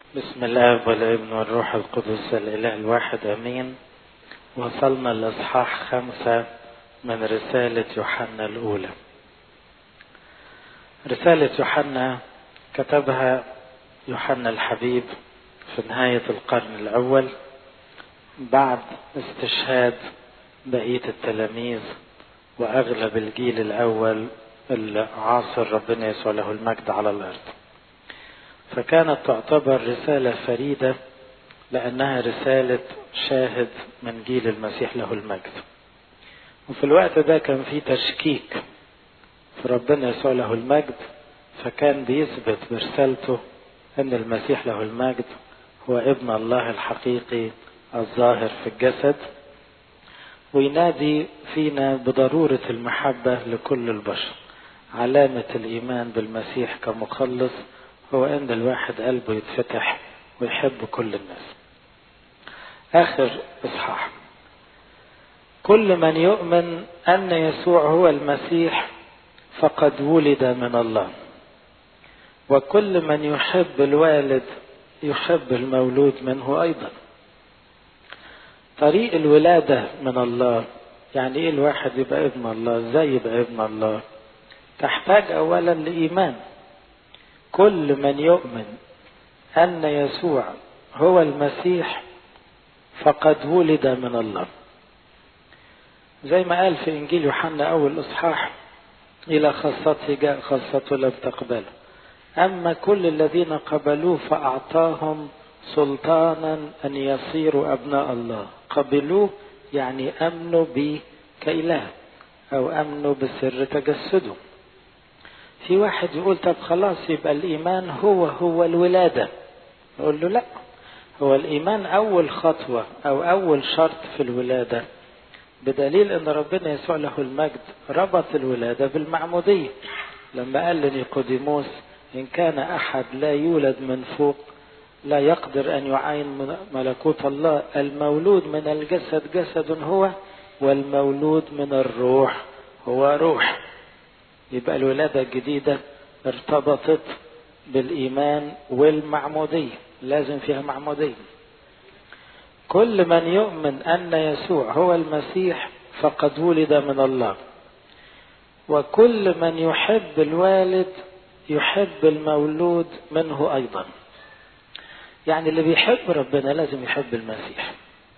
بسم الله والابن والروح القدس الإله الواحد أمين وصلنا لإصحاح خمسة من رسالة يوحنا الأولى رسالة يوحنا كتبها يوحنا الحبيب في نهاية القرن الأول بعد استشهاد بقية التلاميذ وأغلب الجيل الأول اللي عاصر ربنا يسوع له المجد على الأرض فكانت تعتبر رسالة فريدة لأنها رسالة شاهد من جيل المسيح له المجد وفي الوقت ده كان في تشكيك في ربنا يسوع له المجد فكان بيثبت برسالته أن المسيح له المجد هو ابن الله الحقيقي الظاهر في الجسد وينادي فينا بضرورة المحبة لكل البشر علامة الإيمان بالمسيح كمخلص هو أن الواحد قلبه يتفتح ويحب كل الناس آخر إصحاح كل من يؤمن أن يسوع هو المسيح فقد ولد من الله وكل من يحب الوالد يحب المولود منه أيضا طريق الولادة من الله يعني إيه الواحد يبقى ابن الله إزاي يبقى ابن الله تحتاج أولا لإيمان كل من يؤمن أن يسوع هو المسيح فقد ولد من الله زي ما قال في إنجيل يوحنا أول إصحاح إلى خاصته جاء خاصته لم تقبله أما كل الذين قبلوه فأعطاهم سلطانا أن يصيروا أبناء الله قبلوه يعني أمنوا به كإله أو أمنوا بسر تجسده في واحد يقول طب خلاص يبقى الإيمان هو هو الولادة نقول له لا هو الإيمان أول خطوة أو أول شرط في الولادة بدليل أن ربنا يسوع له المجد ربط الولادة بالمعمودية لما قال لنيقوديموس إن كان أحد لا يولد من فوق لا يقدر أن يعاين ملكوت الله المولود من الجسد جسد هو والمولود من الروح هو روح يبقى الولادة الجديدة ارتبطت بالإيمان والمعمودية لازم فيها معمودية كل من يؤمن أن يسوع هو المسيح فقد ولد من الله وكل من يحب الوالد يحب المولود منه أيضا يعني اللي بيحب ربنا لازم يحب المسيح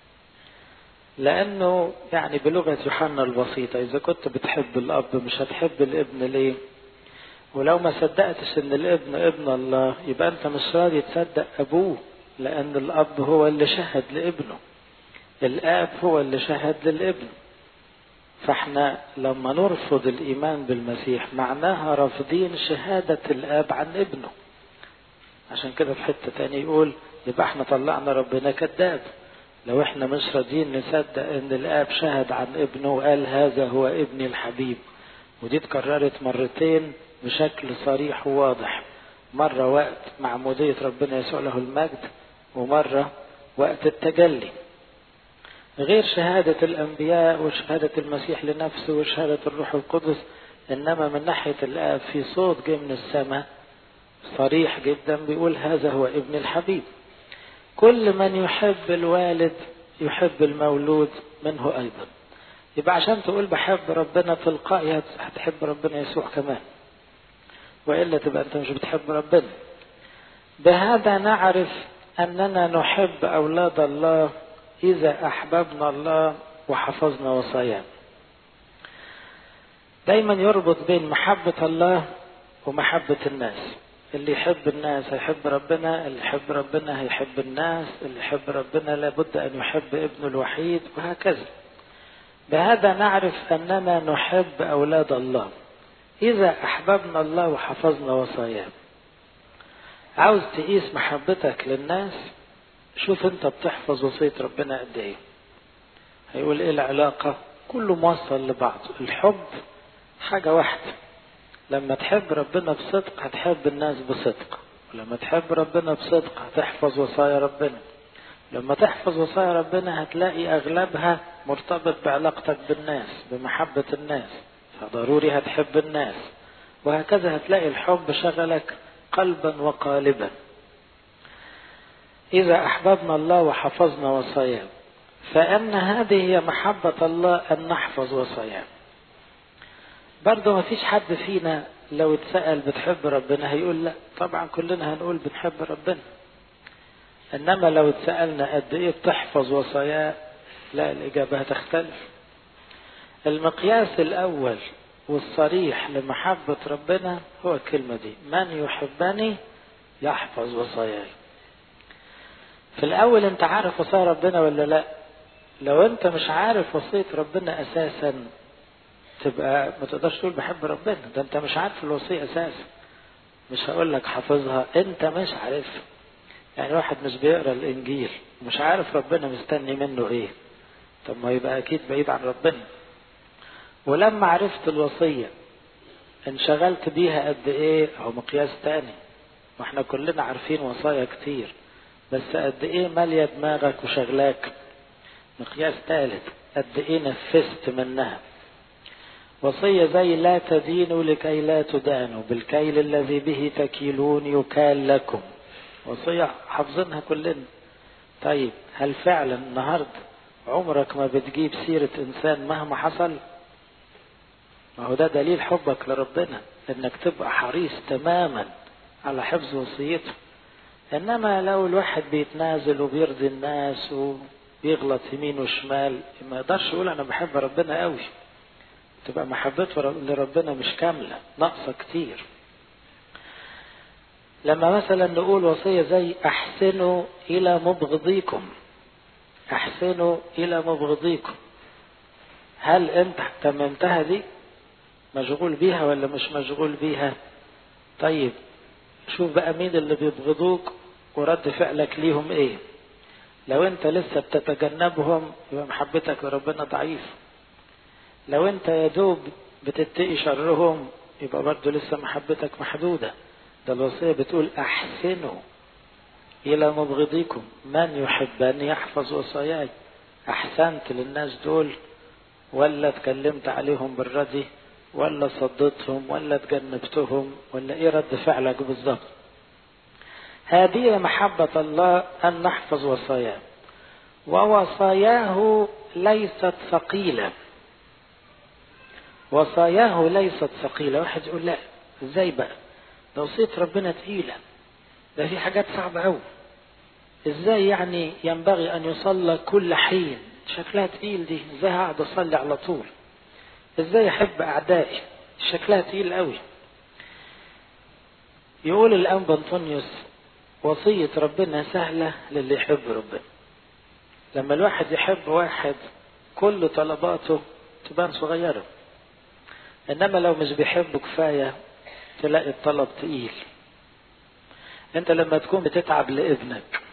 لأنه يعني بلغة يوحنا البسيطة إذا كنت بتحب الأب مش هتحب الابن ليه ولو ما صدقتش ان الابن ابن الله يبقى انت مش راضي تصدق ابوه لان الاب هو اللي شهد لابنه الاب هو اللي شهد للابن فاحنا لما نرفض الايمان بالمسيح معناها رافضين شهادة الاب عن ابنه عشان كده في حتة تاني يقول يبقى احنا طلعنا ربنا كذاب لو احنا مش راضيين نصدق ان الاب شهد عن ابنه وقال هذا هو ابني الحبيب ودي اتكررت مرتين بشكل صريح وواضح مرة وقت معمودية ربنا يسوع له المجد ومرة وقت التجلي غير شهادة الأنبياء وشهادة المسيح لنفسه وشهادة الروح القدس إنما من ناحية الآب في صوت جه من السماء صريح جدا بيقول هذا هو ابن الحبيب كل من يحب الوالد يحب المولود منه أيضا يبقى عشان تقول بحب ربنا تلقائي هتحب ربنا يسوع كمان وإلا تبقى أنت مش بتحب ربنا بهذا نعرف أننا نحب أولاد الله إذا أحببنا الله وحفظنا وصاياه دايما يربط بين محبة الله ومحبة الناس اللي يحب الناس هيحب ربنا اللي يحب ربنا هيحب الناس اللي يحب ربنا لابد أن يحب ابنه الوحيد وهكذا بهذا نعرف أننا نحب أولاد الله إذا أحببنا الله وحفظنا وصاياه عاوز تقيس محبتك للناس شوف انت بتحفظ وصية ربنا قد ايه هيقول ايه العلاقة كله موصل لبعض الحب حاجة واحدة لما تحب ربنا بصدق هتحب الناس بصدق ولما تحب ربنا بصدق هتحفظ وصايا ربنا لما تحفظ وصايا ربنا هتلاقي اغلبها مرتبط بعلاقتك بالناس بمحبة الناس فضروري هتحب الناس وهكذا هتلاقي الحب شغلك قلبا وقالبا إذا أحببنا الله وحفظنا وصاياه فأن هذه هي محبة الله أن نحفظ وصاياه برضه ما فيش حد فينا لو اتسأل بتحب ربنا هيقول لا طبعا كلنا هنقول بنحب ربنا إنما لو اتسألنا قد إيه بتحفظ وصاياه لا الإجابة هتختلف المقياس الأول والصريح لمحبة ربنا هو الكلمة دي من يحبني يحفظ وصاياي في الأول أنت عارف وصايا ربنا ولا لا لو أنت مش عارف وصية ربنا أساسا تبقى ما تقدرش تقول بحب ربنا ده أنت مش عارف الوصية أساسا مش هقول لك حافظها أنت مش عارفها يعني واحد مش بيقرا الإنجيل مش عارف ربنا مستني منه إيه طب ما يبقى أكيد بعيد عن ربنا ولما عرفت الوصية انشغلت بيها قد ايه هو مقياس تاني واحنا كلنا عارفين وصايا كتير بس قد ايه مالية دماغك وشغلاك مقياس ثالث قد ايه نفذت منها وصية زي لا تدينوا لكي لا تدانوا بالكيل الذي به تكيلون يكال لكم وصية حافظينها كلنا طيب هل فعلا النهارده عمرك ما بتجيب سيرة إنسان مهما حصل ما هو ده دليل حبك لربنا انك تبقى حريص تماما على حفظ وصيته انما لو الواحد بيتنازل وبيرضي الناس وبيغلط يمين وشمال ما يقدرش يقول انا بحب ربنا قوي تبقى محبته لربنا مش كامله ناقصه كتير لما مثلا نقول وصيه زي احسنوا الى مبغضيكم احسنوا الى مبغضيكم هل انت تممتها دي مشغول بيها ولا مش مشغول بيها طيب شوف بقى مين اللي بيبغضوك ورد فعلك ليهم ايه لو انت لسه بتتجنبهم يبقى محبتك لربنا ضعيف لو انت يا دوب بتتقي شرهم يبقى برضه لسه محبتك محدودة ده الوصية بتقول احسنوا الى مبغضيكم من يحبني يحفظ وصاياي احسنت للناس دول ولا اتكلمت عليهم بالردي ولا صدتهم ولا تجنبتهم ولا ايه رد فعلك بالظبط هذه محبة الله أن نحفظ وصاياه ووصاياه ليست ثقيلة وصاياه ليست ثقيلة واحد يقول لا ازاي بقى ده وصية ربنا تقيلة ده في حاجات صعبة أوي ازاي يعني ينبغي أن يصلى كل حين شكلها تقيل دي ازاي هقعد أصلي على طول ازاي احب اعدائي شكلها تقيل قوي يقول الانبا انطونيوس وصية ربنا سهلة للي يحب ربنا لما الواحد يحب واحد كل طلباته تبان صغيرة انما لو مش بيحبه كفاية تلاقي الطلب تقيل انت لما تكون بتتعب لابنك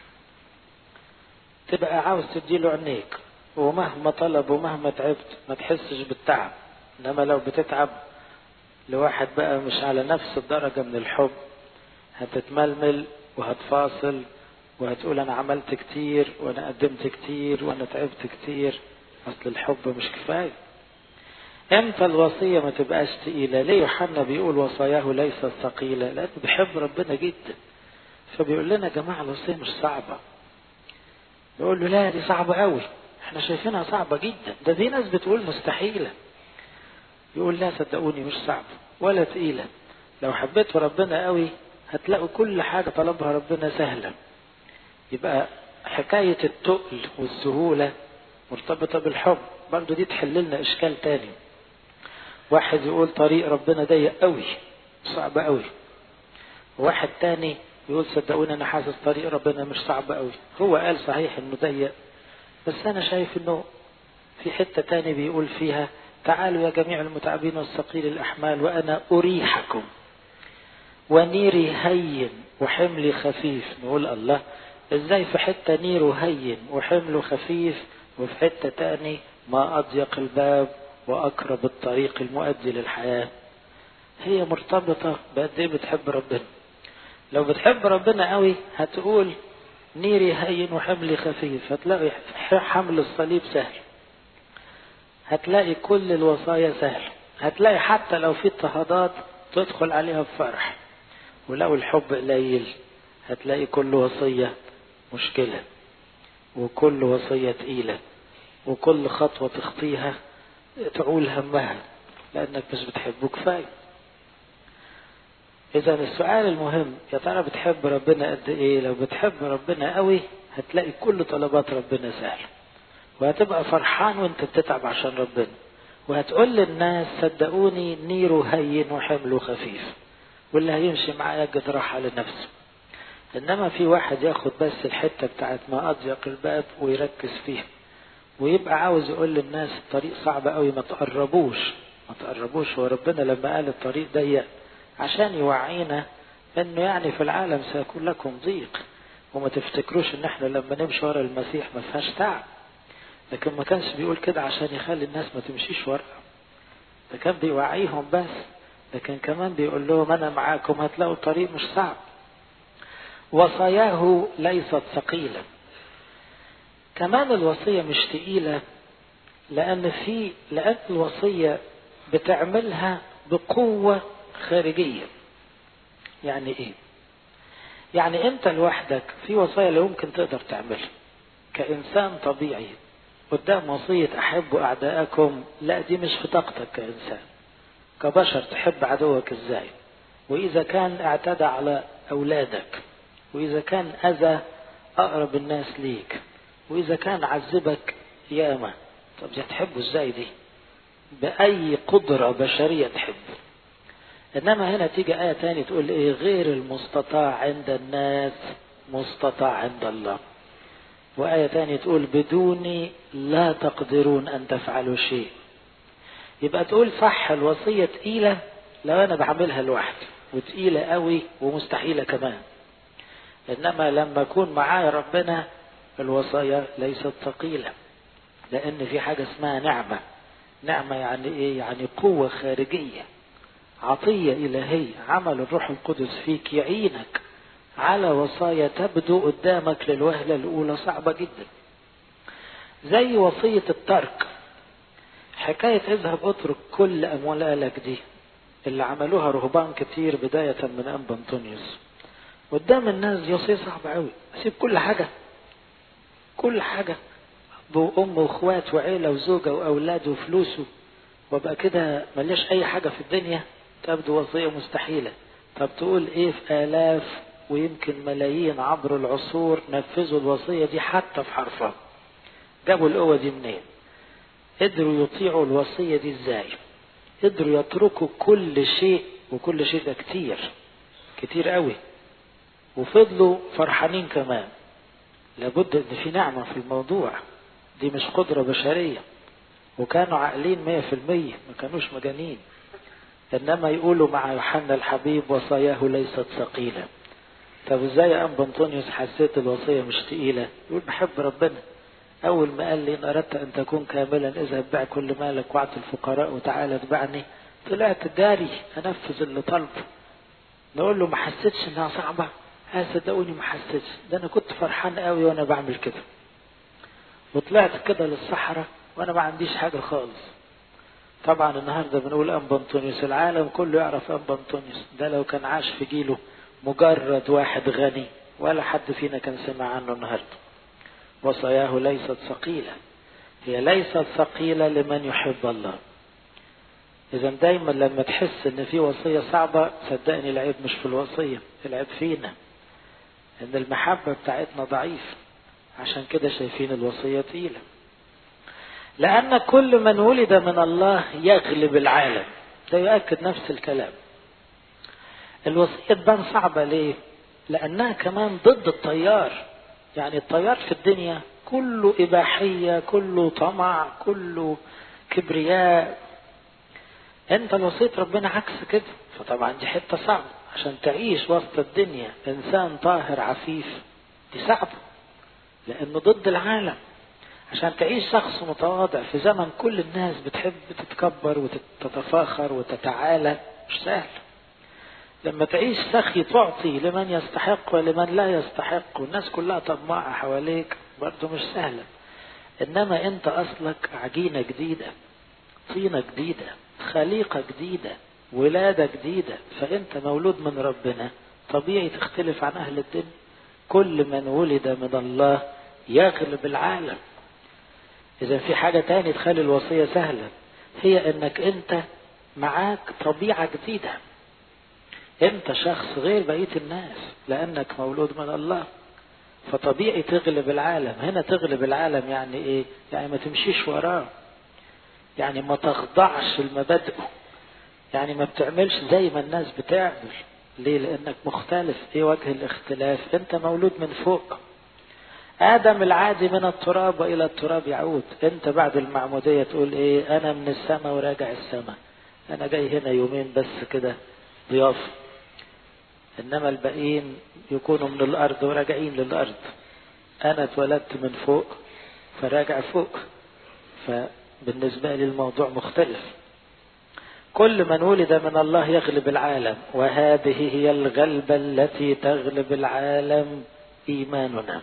تبقى عاوز تديله عينيك ومهما طلب ومهما تعبت ما تحسش بالتعب انما لو بتتعب لواحد بقى مش على نفس الدرجة من الحب هتتململ وهتفاصل وهتقول انا عملت كتير وانا قدمت كتير وانا تعبت كتير اصل الحب مش كفاية امتى الوصية ما تبقاش تقيلة ليه يوحنا بيقول وصاياه ليست ثقيلة لانه بيحب ربنا جدا فبيقول لنا يا جماعة الوصية مش صعبة يقول له لا دي صعبة قوي احنا شايفينها صعبة جدا ده في ناس بتقول مستحيلة يقول لا صدقوني مش صعبة ولا تقيلة لو حبيتوا ربنا قوي هتلاقوا كل حاجة طلبها ربنا سهلة يبقى حكاية التقل والسهولة مرتبطة بالحب برضو دي تحل لنا إشكال تاني واحد يقول طريق ربنا ضيق قوي صعب قوي واحد تاني يقول صدقوني أنا حاسس طريق ربنا مش صعب قوي هو قال صحيح إنه ضيق بس أنا شايف إنه في حتة تاني بيقول فيها تعالوا يا جميع المتعبين والثقيل الأحمال وأنا أريحكم ونيري هين وحملي خفيف نقول الله ازاي في حتة نيره هين وحمله خفيف وفي حتة تاني ما أضيق الباب وأقرب الطريق المؤدي للحياة هي مرتبطة بقد إيه بتحب ربنا لو بتحب ربنا قوي هتقول نيري هين وحملي خفيف هتلاقي حمل الصليب سهل هتلاقي كل الوصايا سهل هتلاقي حتى لو في اضطهادات تدخل عليها بفرح ولو الحب قليل هتلاقي كل وصية مشكلة وكل وصية تقيلة وكل خطوة تخطيها تعول همها لأنك مش بتحبه كفاية إذا السؤال المهم يا ترى بتحب ربنا قد إيه؟ لو بتحب ربنا قوي هتلاقي كل طلبات ربنا سهلة وهتبقى فرحان وانت بتتعب عشان ربنا وهتقول للناس صدقوني نيره هين وحمله خفيف واللي هيمشي معاه يجد راحة لنفسه انما في واحد ياخد بس الحتة بتاعت ما اضيق الباب ويركز فيها ويبقى عاوز يقول للناس الطريق صعب قوي ما تقربوش ما تقربوش هو ربنا لما قال الطريق ضيق عشان يوعينا انه يعني في العالم سيكون لكم ضيق وما تفتكروش ان احنا لما نمشي ورا المسيح ما فيهاش تعب لكن ما كانش بيقول كده عشان يخلي الناس ما تمشيش ورا ده كان بيوعيهم بس لكن كمان بيقول لهم انا معاكم هتلاقوا الطريق مش صعب وصاياه ليست ثقيلة كمان الوصية مش تقيلة لأن في لأن الوصية بتعملها بقوة خارجية يعني إيه؟ يعني أنت لوحدك في وصايا لا يمكن تقدر تعملها كإنسان طبيعي قدام وصية أحبوا أعداءكم لا دي مش في طاقتك كإنسان كبشر تحب عدوك إزاي وإذا كان اعتدى على أولادك وإذا كان أذى أقرب الناس ليك وإذا كان عذبك ياما طب دي هتحبه إزاي دي بأي قدرة بشرية تحبه إنما هنا تيجي آية تاني تقول إيه غير المستطاع عند الناس مستطاع عند الله وآية تانية تقول بدوني لا تقدرون أن تفعلوا شيء يبقى تقول صح الوصية تقيلة لو أنا بعملها لوحدي وتقيلة قوي ومستحيلة كمان إنما لما أكون معايا ربنا الوصايا ليست ثقيلة لأن في حاجة اسمها نعمة نعمة يعني إيه؟ يعني قوة خارجية عطية إلهية عمل الروح القدس فيك يعينك على وصايا تبدو قدامك للوهلة الأولى صعبة جدا زي وصية الترك حكاية اذهب اترك كل أموالك دي اللي عملوها رهبان كتير بداية من أنبا أنطونيوس قدام الناس دي وصية صعبة قوي أسيب كل حاجة كل حاجة وأم وأخوات وعيلة وزوجة وأولاد وفلوسه وابقى كده مليش أي حاجة في الدنيا تبدو وصية مستحيلة طب تقول إيه في آلاف ويمكن ملايين عبر العصور نفذوا الوصية دي حتى في حرفها جابوا القوة دي منين قدروا يطيعوا الوصية دي ازاي قدروا يتركوا كل شيء وكل شيء ده كتير كتير قوي وفضلوا فرحانين كمان لابد ان في نعمة في الموضوع دي مش قدرة بشرية وكانوا عاقلين مية في المية ما كانوش مجانين انما يقولوا مع يوحنا الحبيب وصاياه ليست ثقيله طب ازاي يا ام انطونيوس حسيت الوصيه مش تقيله يقول بحب ربنا اول ما قال لي ان اردت ان تكون كاملا اذهب بيع كل مالك واعط الفقراء وتعالى اتبعني طلعت داري انفذ اللي طلبه نقول له ما حسيتش انها صعبه ها صدقوني ما حسيتش ده انا كنت فرحان قوي وانا بعمل كده وطلعت كده للصحراء وانا ما عنديش حاجه خالص طبعا النهارده بنقول انبا انطونيوس العالم كله يعرف انبا انطونيوس ده لو كان عاش في جيله مجرد واحد غني ولا حد فينا كان سمع عنه النهارده وصاياه ليست ثقيله هي ليست ثقيله لمن يحب الله اذا دايما لما تحس ان في وصيه صعبه صدقني العيب مش في الوصيه العيب فينا ان المحبه بتاعتنا ضعيفه عشان كده شايفين الوصيه تقيله لأن كل من ولد من الله يغلب العالم ده يؤكد نفس الكلام الوصية تبان صعبة ليه؟ لأنها كمان ضد التيار يعني التيار في الدنيا كله إباحية كله طمع كله كبرياء أنت الوصية ربنا عكس كده فطبعا دي حتة صعبة عشان تعيش وسط الدنيا إنسان طاهر عفيف دي صعبة لأنه ضد العالم عشان تعيش شخص متواضع في زمن كل الناس بتحب تتكبر وتتفاخر وتتعالى مش سهل لما تعيش سخي تعطي لمن يستحق ولمن لا يستحق والناس كلها طماعة حواليك برضه مش سهلة إنما أنت أصلك عجينة جديدة طينة جديدة خليقة جديدة ولادة جديدة فأنت مولود من ربنا طبيعي تختلف عن أهل الدنيا كل من ولد من الله يغلب العالم إذا في حاجة تاني تخلي الوصية سهلة هي إنك أنت معاك طبيعة جديدة أنت شخص غير بقية الناس لأنك مولود من الله فطبيعي تغلب العالم هنا تغلب العالم يعني إيه يعني ما تمشيش وراه يعني ما تخضعش لمبادئه يعني ما بتعملش زي ما الناس بتعمل ليه لانك مختلف ايه وجه الاختلاف انت مولود من فوق ادم العادي من التراب والى التراب يعود انت بعد المعموديه تقول ايه انا من السماء وراجع السماء انا جاي هنا يومين بس كده ضيافه انما الباقيين يكونوا من الارض وراجعين للارض انا اتولدت من فوق فراجع فوق فبالنسبه لي الموضوع مختلف كل من ولد من الله يغلب العالم وهذه هي الغلبة التي تغلب العالم إيماننا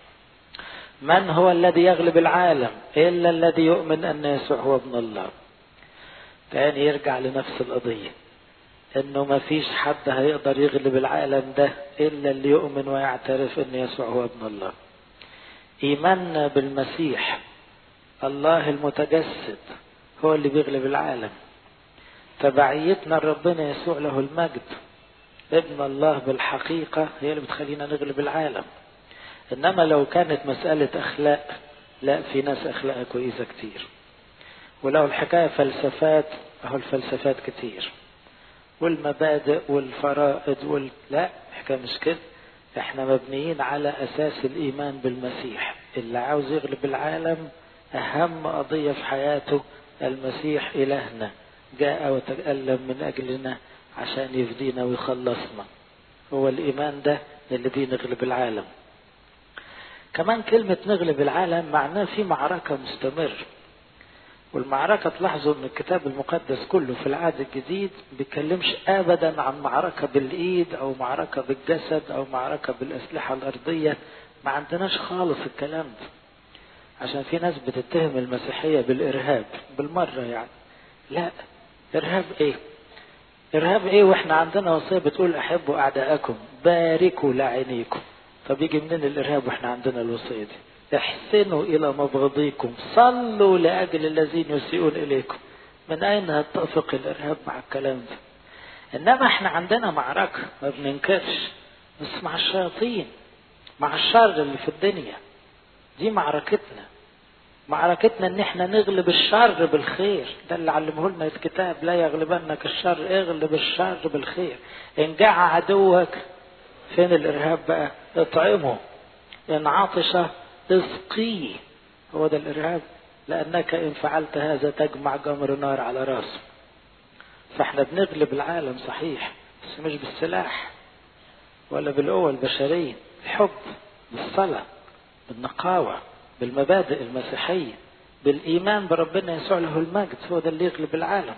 من هو الذي يغلب العالم إلا الذي يؤمن أن يسوع هو ابن الله تاني يرجع لنفس القضية انه ما فيش حد هيقدر يغلب العالم ده الا اللي يؤمن ويعترف ان يسوع هو ابن الله ايماننا بالمسيح الله المتجسد هو اللي بيغلب العالم تبعيتنا لربنا يسوع له المجد ابن الله بالحقيقة هي اللي بتخلينا نغلب العالم إنما لو كانت مسألة أخلاق لا في ناس أخلاقها كويسة كتير ولو الحكاية فلسفات أهو الفلسفات كتير والمبادئ والفرائض وال... لا الحكاية مش كده احنا مبنيين على أساس الإيمان بالمسيح اللي عاوز يغلب العالم أهم قضية في حياته المسيح إلهنا جاء وتألم من أجلنا عشان يفدينا ويخلصنا هو الإيمان ده اللي بيه نغلب العالم كمان كلمة نغلب العالم معناه في معركة مستمر والمعركة تلاحظوا ان الكتاب المقدس كله في العهد الجديد بيتكلمش ابدا عن معركة بالايد او معركة بالجسد او معركة بالاسلحة الارضية ما عندناش خالص الكلام ده عشان في ناس بتتهم المسيحية بالارهاب بالمرة يعني لا ارهاب ايه ارهاب ايه واحنا عندنا وصيه بتقول احبوا اعداءكم باركوا لاعينيكم طب يجي منين الارهاب واحنا عندنا الوصيه دي احسنوا الى مبغضيكم صلوا لاجل الذين يسيئون اليكم من اين هتتفق الارهاب مع الكلام ده انما احنا عندنا معركه ما بننكرش بس مع الشياطين مع الشر اللي في الدنيا دي معركتنا معركتنا ان احنا نغلب الشر بالخير ده اللي علمه لنا الكتاب لا يغلبنك الشر اغلب الشر بالخير ان جاع عدوك فين الارهاب بقى اطعمه ان عطش اسقيه هو ده الارهاب لانك ان فعلت هذا تجمع جمر نار على راسه فاحنا بنغلب العالم صحيح بس مش بالسلاح ولا بالقوة البشرية الحب بالصلاة بالنقاوة بالمبادئ المسيحية بالإيمان بربنا يسوع له المجد هو ده اللي يغلب العالم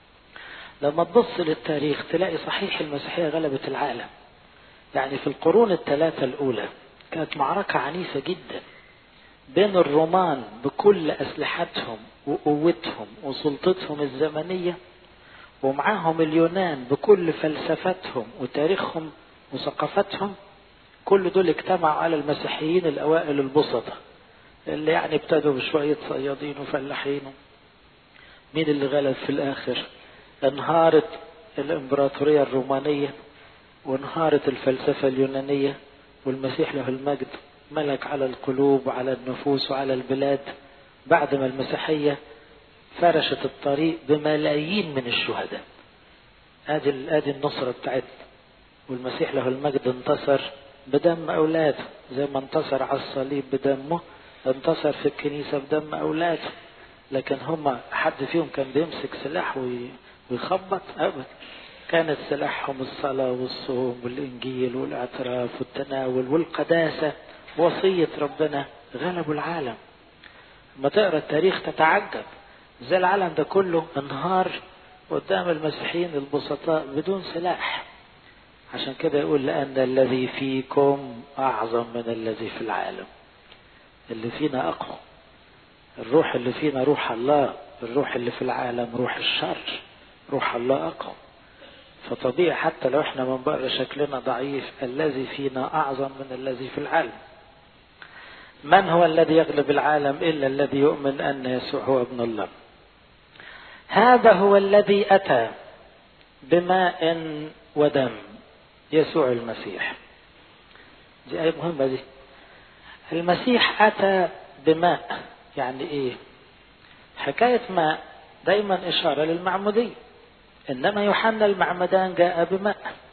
لما تبص للتاريخ تلاقي صحيح المسيحية غلبت العالم يعني في القرون الثلاثة الأولى كانت معركة عنيفة جدا بين الرومان بكل أسلحتهم وقوتهم وسلطتهم الزمنية ومعاهم اليونان بكل فلسفتهم وتاريخهم وثقافتهم كل دول اجتمعوا على المسيحيين الأوائل البسطة اللي يعني ابتدوا بشوية صيادين وفلاحين مين اللي غلب في الآخر انهارت الإمبراطورية الرومانية وانهارت الفلسفة اليونانية والمسيح له المجد ملك على القلوب وعلى النفوس وعلى البلاد بعد ما المسيحية فرشت الطريق بملايين من الشهداء ادي ادي النصرة بتاعتنا والمسيح له المجد انتصر بدم اولاده زي ما انتصر على الصليب بدمه انتصر في الكنيسة بدم اولاده لكن هم حد فيهم كان بيمسك سلاح ويخبط ابدا كانت سلاحهم الصلاة والصوم والإنجيل والاعتراف والتناول والقداسة وصية ربنا غلبوا العالم لما تقرا التاريخ تتعجب زي العالم ده كله انهار قدام المسيحيين البسطاء بدون سلاح عشان كده يقول لأن الذي فيكم أعظم من الذي في العالم اللي فينا أقوى الروح اللي فينا روح الله الروح اللي في العالم روح الشر روح الله أقوى فطبيعي حتى لو احنا من بره شكلنا ضعيف الذي فينا اعظم من الذي في العالم من هو الذي يغلب العالم الا الذي يؤمن ان يسوع هو ابن الله هذا هو الذي اتى بماء ودم يسوع المسيح دي ايه مهمه دي المسيح اتى بماء يعني ايه حكايه ماء دايما اشاره للمعموديه انما يوحنا المعمدان جاء بماء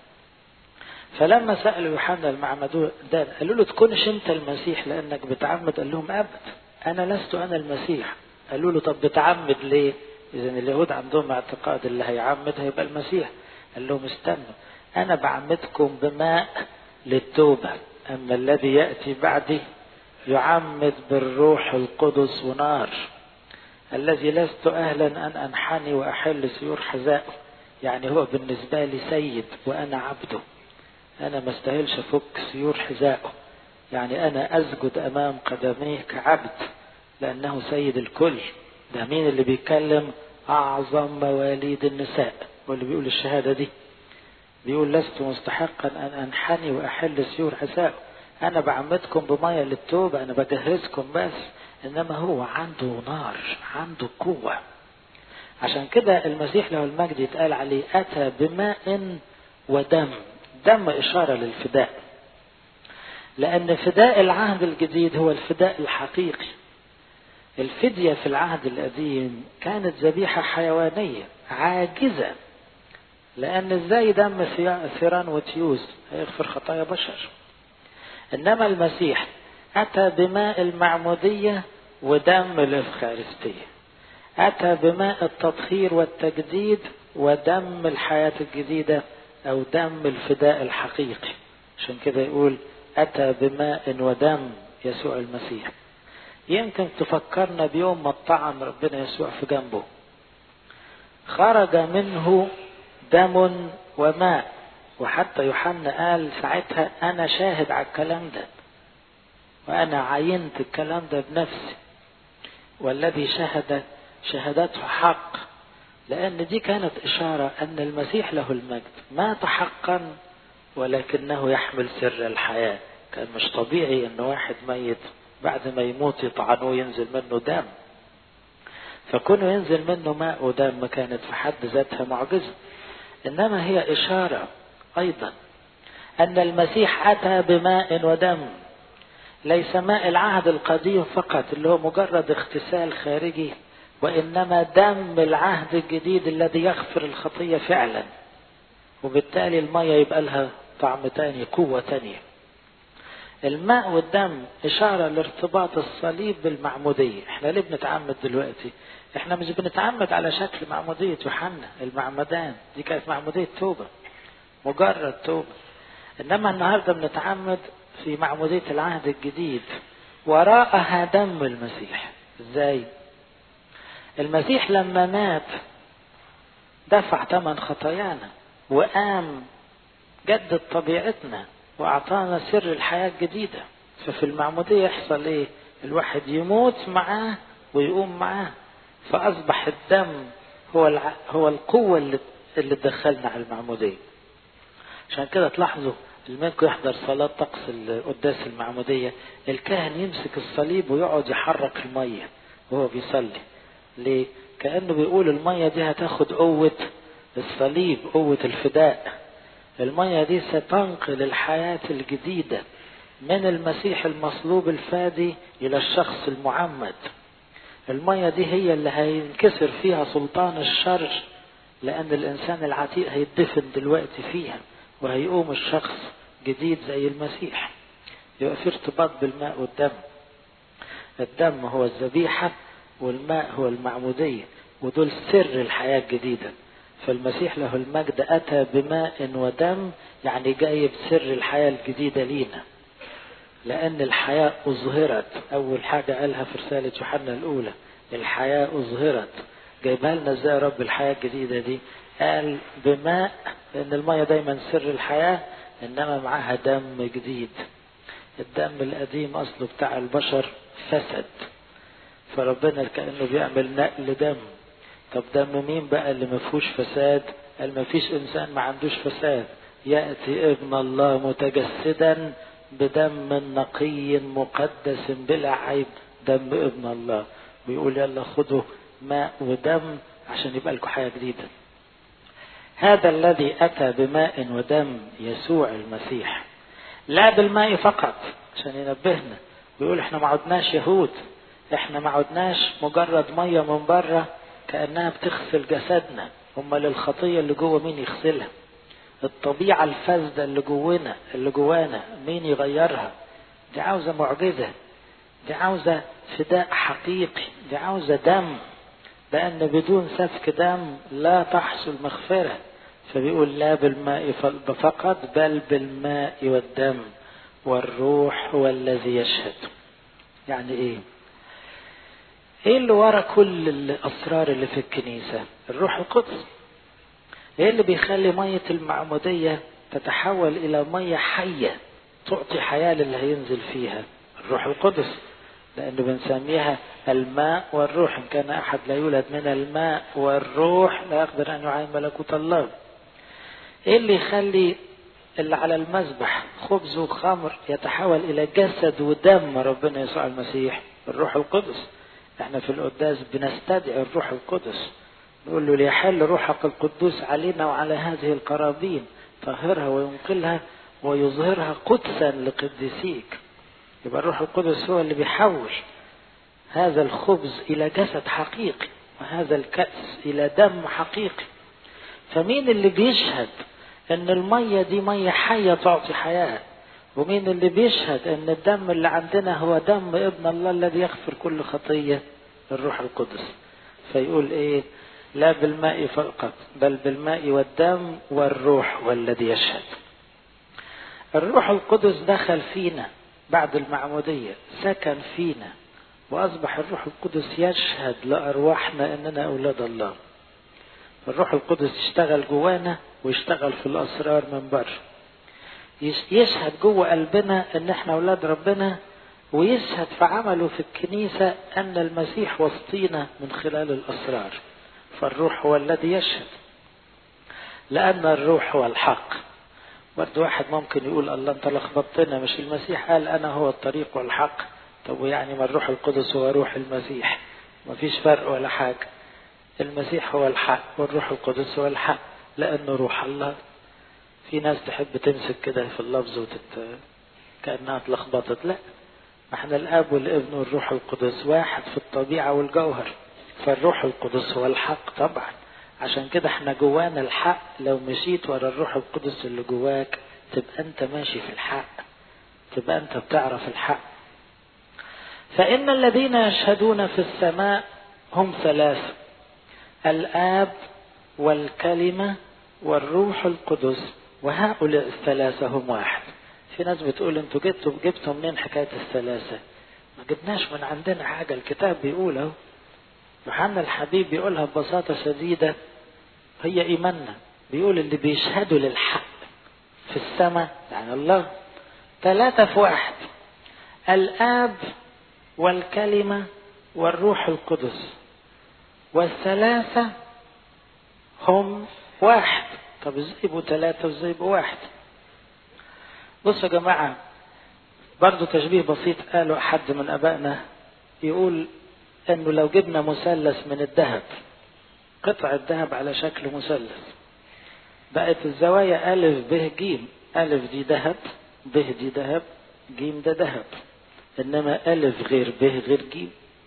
فلما سالوا يوحنا المعمدان قالوا له تكونش انت المسيح لانك بتعمد قال لهم ابد انا لست انا المسيح قالوا له طب بتعمد ليه اذا اليهود عندهم اعتقاد اللي هيعمد هيبقى المسيح قال لهم استنوا انا بعمدكم بماء للتوبه اما الذي ياتي بعدي يعمد بالروح القدس ونار الذي لست اهلا ان انحني واحل سيور حذائه يعني هو بالنسبه لي سيد وانا عبده انا ما استاهلش افك سيور حذائه يعني انا اسجد امام قدميه كعبد لانه سيد الكل ده مين اللي بيتكلم اعظم مواليد النساء واللي بيقول الشهاده دي بيقول لست مستحقا ان انحني واحل سيور حذائه انا بعمدكم بميه للتوبه انا بجهزكم بس انما هو عنده نار عنده قوه عشان كده المسيح له المجد يتقال عليه اتى بماء ودم دم اشاره للفداء لان فداء العهد الجديد هو الفداء الحقيقي الفديه في العهد القديم كانت ذبيحه حيوانيه عاجزه لان ازاي دم ثيران وتيوز هيغفر خطايا بشر انما المسيح اتى بماء المعموديه ودم الافخارستيه اتى بماء التطهير والتجديد ودم الحياه الجديده او دم الفداء الحقيقي عشان كده يقول اتى بماء ودم يسوع المسيح يمكن تفكرنا بيوم ما طعن ربنا يسوع في جنبه خرج منه دم وماء وحتى يوحنا قال ساعتها انا شاهد على الكلام ده وانا عينت الكلام ده بنفسي والذي شهد شهادته حق لان دي كانت اشاره ان المسيح له المجد مات حقا ولكنه يحمل سر الحياه كان مش طبيعي ان واحد ميت بعد ما يموت يطعنوه ينزل منه دم فكونه ينزل منه ماء ودم كانت في حد ذاتها معجزه انما هي اشاره ايضا ان المسيح اتى بماء ودم ليس ماء العهد القديم فقط اللي هو مجرد اغتسال خارجي وانما دم العهد الجديد الذي يغفر الخطيه فعلا وبالتالي الميه يبقى لها طعم تاني قوه تانيه الماء والدم إشارة لارتباط الصليب بالمعمودية احنا ليه بنتعمد دلوقتي احنا مش بنتعمد على شكل معمودية يوحنا المعمدان دي كانت معمودية توبة مجرد توبة انما النهاردة بنتعمد في معمودية العهد الجديد وراءها دم المسيح ازاي المسيح لما مات دفع ثمن خطايانا وقام جدد طبيعتنا واعطانا سر الحياه الجديده ففي المعموديه يحصل ايه الواحد يموت معاه ويقوم معاه فاصبح الدم هو الع... هو القوه اللي اللي تدخلنا على المعموديه عشان كده تلاحظوا اللي منكم يحضر صلاة طقس قداس المعمودية الكاهن يمسك الصليب ويقعد يحرك المية وهو بيصلي ليه؟ كأنه بيقول المية دي هتاخد قوة الصليب قوة الفداء المية دي ستنقل الحياة الجديدة من المسيح المصلوب الفادي إلى الشخص المعمد المية دي هي اللي هينكسر فيها سلطان الشر لأن الإنسان العتيق هيدفن دلوقتي فيها وهيقوم الشخص جديد زي المسيح يبقى في ارتباط بالماء والدم الدم هو الذبيحة والماء هو المعمودية ودول سر الحياة الجديدة فالمسيح له المجد أتى بماء ودم يعني جايب سر الحياة الجديدة لينا لأن الحياة أظهرت أول حاجة قالها في رسالة يوحنا الأولى الحياة أظهرت جايبها لنا ازاي رب الحياة الجديدة دي قال بماء لأن المية دايما سر الحياة إنما معاها دم جديد الدم القديم أصله بتاع البشر فسد فربنا كأنه بيعمل نقل دم طب دم مين بقى اللي ما فيهوش فساد قال ما فيش إنسان ما عندوش فساد يأتي ابن الله متجسدا بدم نقي مقدس بلا عيب دم ابن الله ويقول يلا خدوا ماء ودم عشان يبقى لكم حياة جديدة هذا الذي أتى بماء ودم يسوع المسيح لا بالماء فقط عشان ينبهنا ويقول احنا ما عدناش يهود احنا ما عدناش مجرد ميه من بره كانها بتغسل جسدنا امال الخطيه اللي جوه مين يغسلها الطبيعه الفاسده اللي جوانا اللي جوانا مين يغيرها دي عاوزه معجزه دي عاوزه فداء حقيقي دي عاوزه دم لان بدون سفك دم لا تحصل مغفره فبيقول لا بالماء فقط بل بالماء والدم والروح هو الذي يشهد يعني ايه ايه اللي ورا كل الاسرار اللي في الكنيسة الروح القدس ايه اللي بيخلي مية المعمودية تتحول الى مية حية تعطي حياة للي هينزل فيها الروح القدس لانه بنسميها الماء والروح ان كان احد لا يولد من الماء والروح لا يقدر ان يعاين ملكوت الله ايه اللي يخلي اللي على المذبح خبز وخمر يتحول الى جسد ودم ربنا يسوع المسيح الروح القدس احنا في القداس بنستدعي الروح القدس نقول له ليحل روحك القدوس علينا وعلى هذه القرابين طهرها وينقلها ويظهرها قدسا لقديسيك يبقى الروح القدس هو اللي بيحول هذا الخبز الى جسد حقيقي وهذا الكأس الى دم حقيقي فمين اللي بيشهد ان المية دي مية حية تعطي حياة ومين اللي بيشهد ان الدم اللي عندنا هو دم ابن الله الذي يغفر كل خطية الروح القدس فيقول ايه لا بالماء فقط بل بالماء والدم والروح والذي يشهد الروح القدس دخل فينا بعد المعمودية سكن فينا وأصبح الروح القدس يشهد لأرواحنا أننا أولاد الله الروح القدس يشتغل جوانا ويشتغل في الأسرار من بره يشهد جوه قلبنا ان احنا اولاد ربنا ويشهد في عمله في الكنيسة ان المسيح وسطينا من خلال الاسرار فالروح هو الذي يشهد لان الروح هو الحق برضه واحد ممكن يقول الله انت لخبطتنا مش المسيح قال انا هو الطريق والحق طب ويعني ما الروح القدس هو روح المسيح ما فيش فرق ولا حاجة المسيح هو الحق والروح القدس هو الحق لانه روح الله في ناس تحب تمسك كده في اللفظ وتت... كأنها اتلخبطت لا احنا الاب والابن والروح القدس واحد في الطبيعة والجوهر فالروح القدس هو الحق طبعا عشان كده احنا جوانا الحق لو مشيت ورا الروح القدس اللي جواك تبقى انت ماشي في الحق تبقى انت بتعرف الحق فإن الذين يشهدون في السماء هم ثلاثة الآب والكلمة والروح القدس وهؤلاء الثلاثة هم واحد في ناس بتقول انتوا جبتوا جبتوا منين حكاية الثلاثة ما جبناش من عندنا حاجة الكتاب بيقول اهو يوحنا الحبيب بيقولها ببساطة شديدة هي إيماننا بيقول اللي بيشهدوا للحق في السماء يعني الله ثلاثة في واحد الآب والكلمة والروح القدس والثلاثة هم واحد طب ازاي يبقوا ثلاثة وازاي يبقوا واحد بصوا يا جماعة برضو تشبيه بسيط قاله حد من أبائنا يقول انه لو جبنا مثلث من الذهب قطعة ذهب على شكل مثلث بقت الزوايا ألف ب ج ألف دي ذهب ب دي ذهب ج ده ذهب إنما ألف غير ب غير ج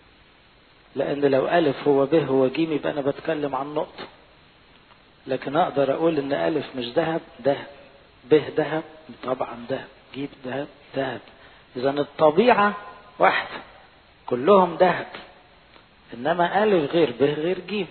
لأن لو ألف هو ب هو ج يبقى أنا بتكلم عن نقطة لكن أقدر أقول إن ألف مش ذهب ده ب ذهب طبعا ده ج ذهب ذهب إذا الطبيعة واحدة كلهم ذهب إنما ألف غير ب غير ج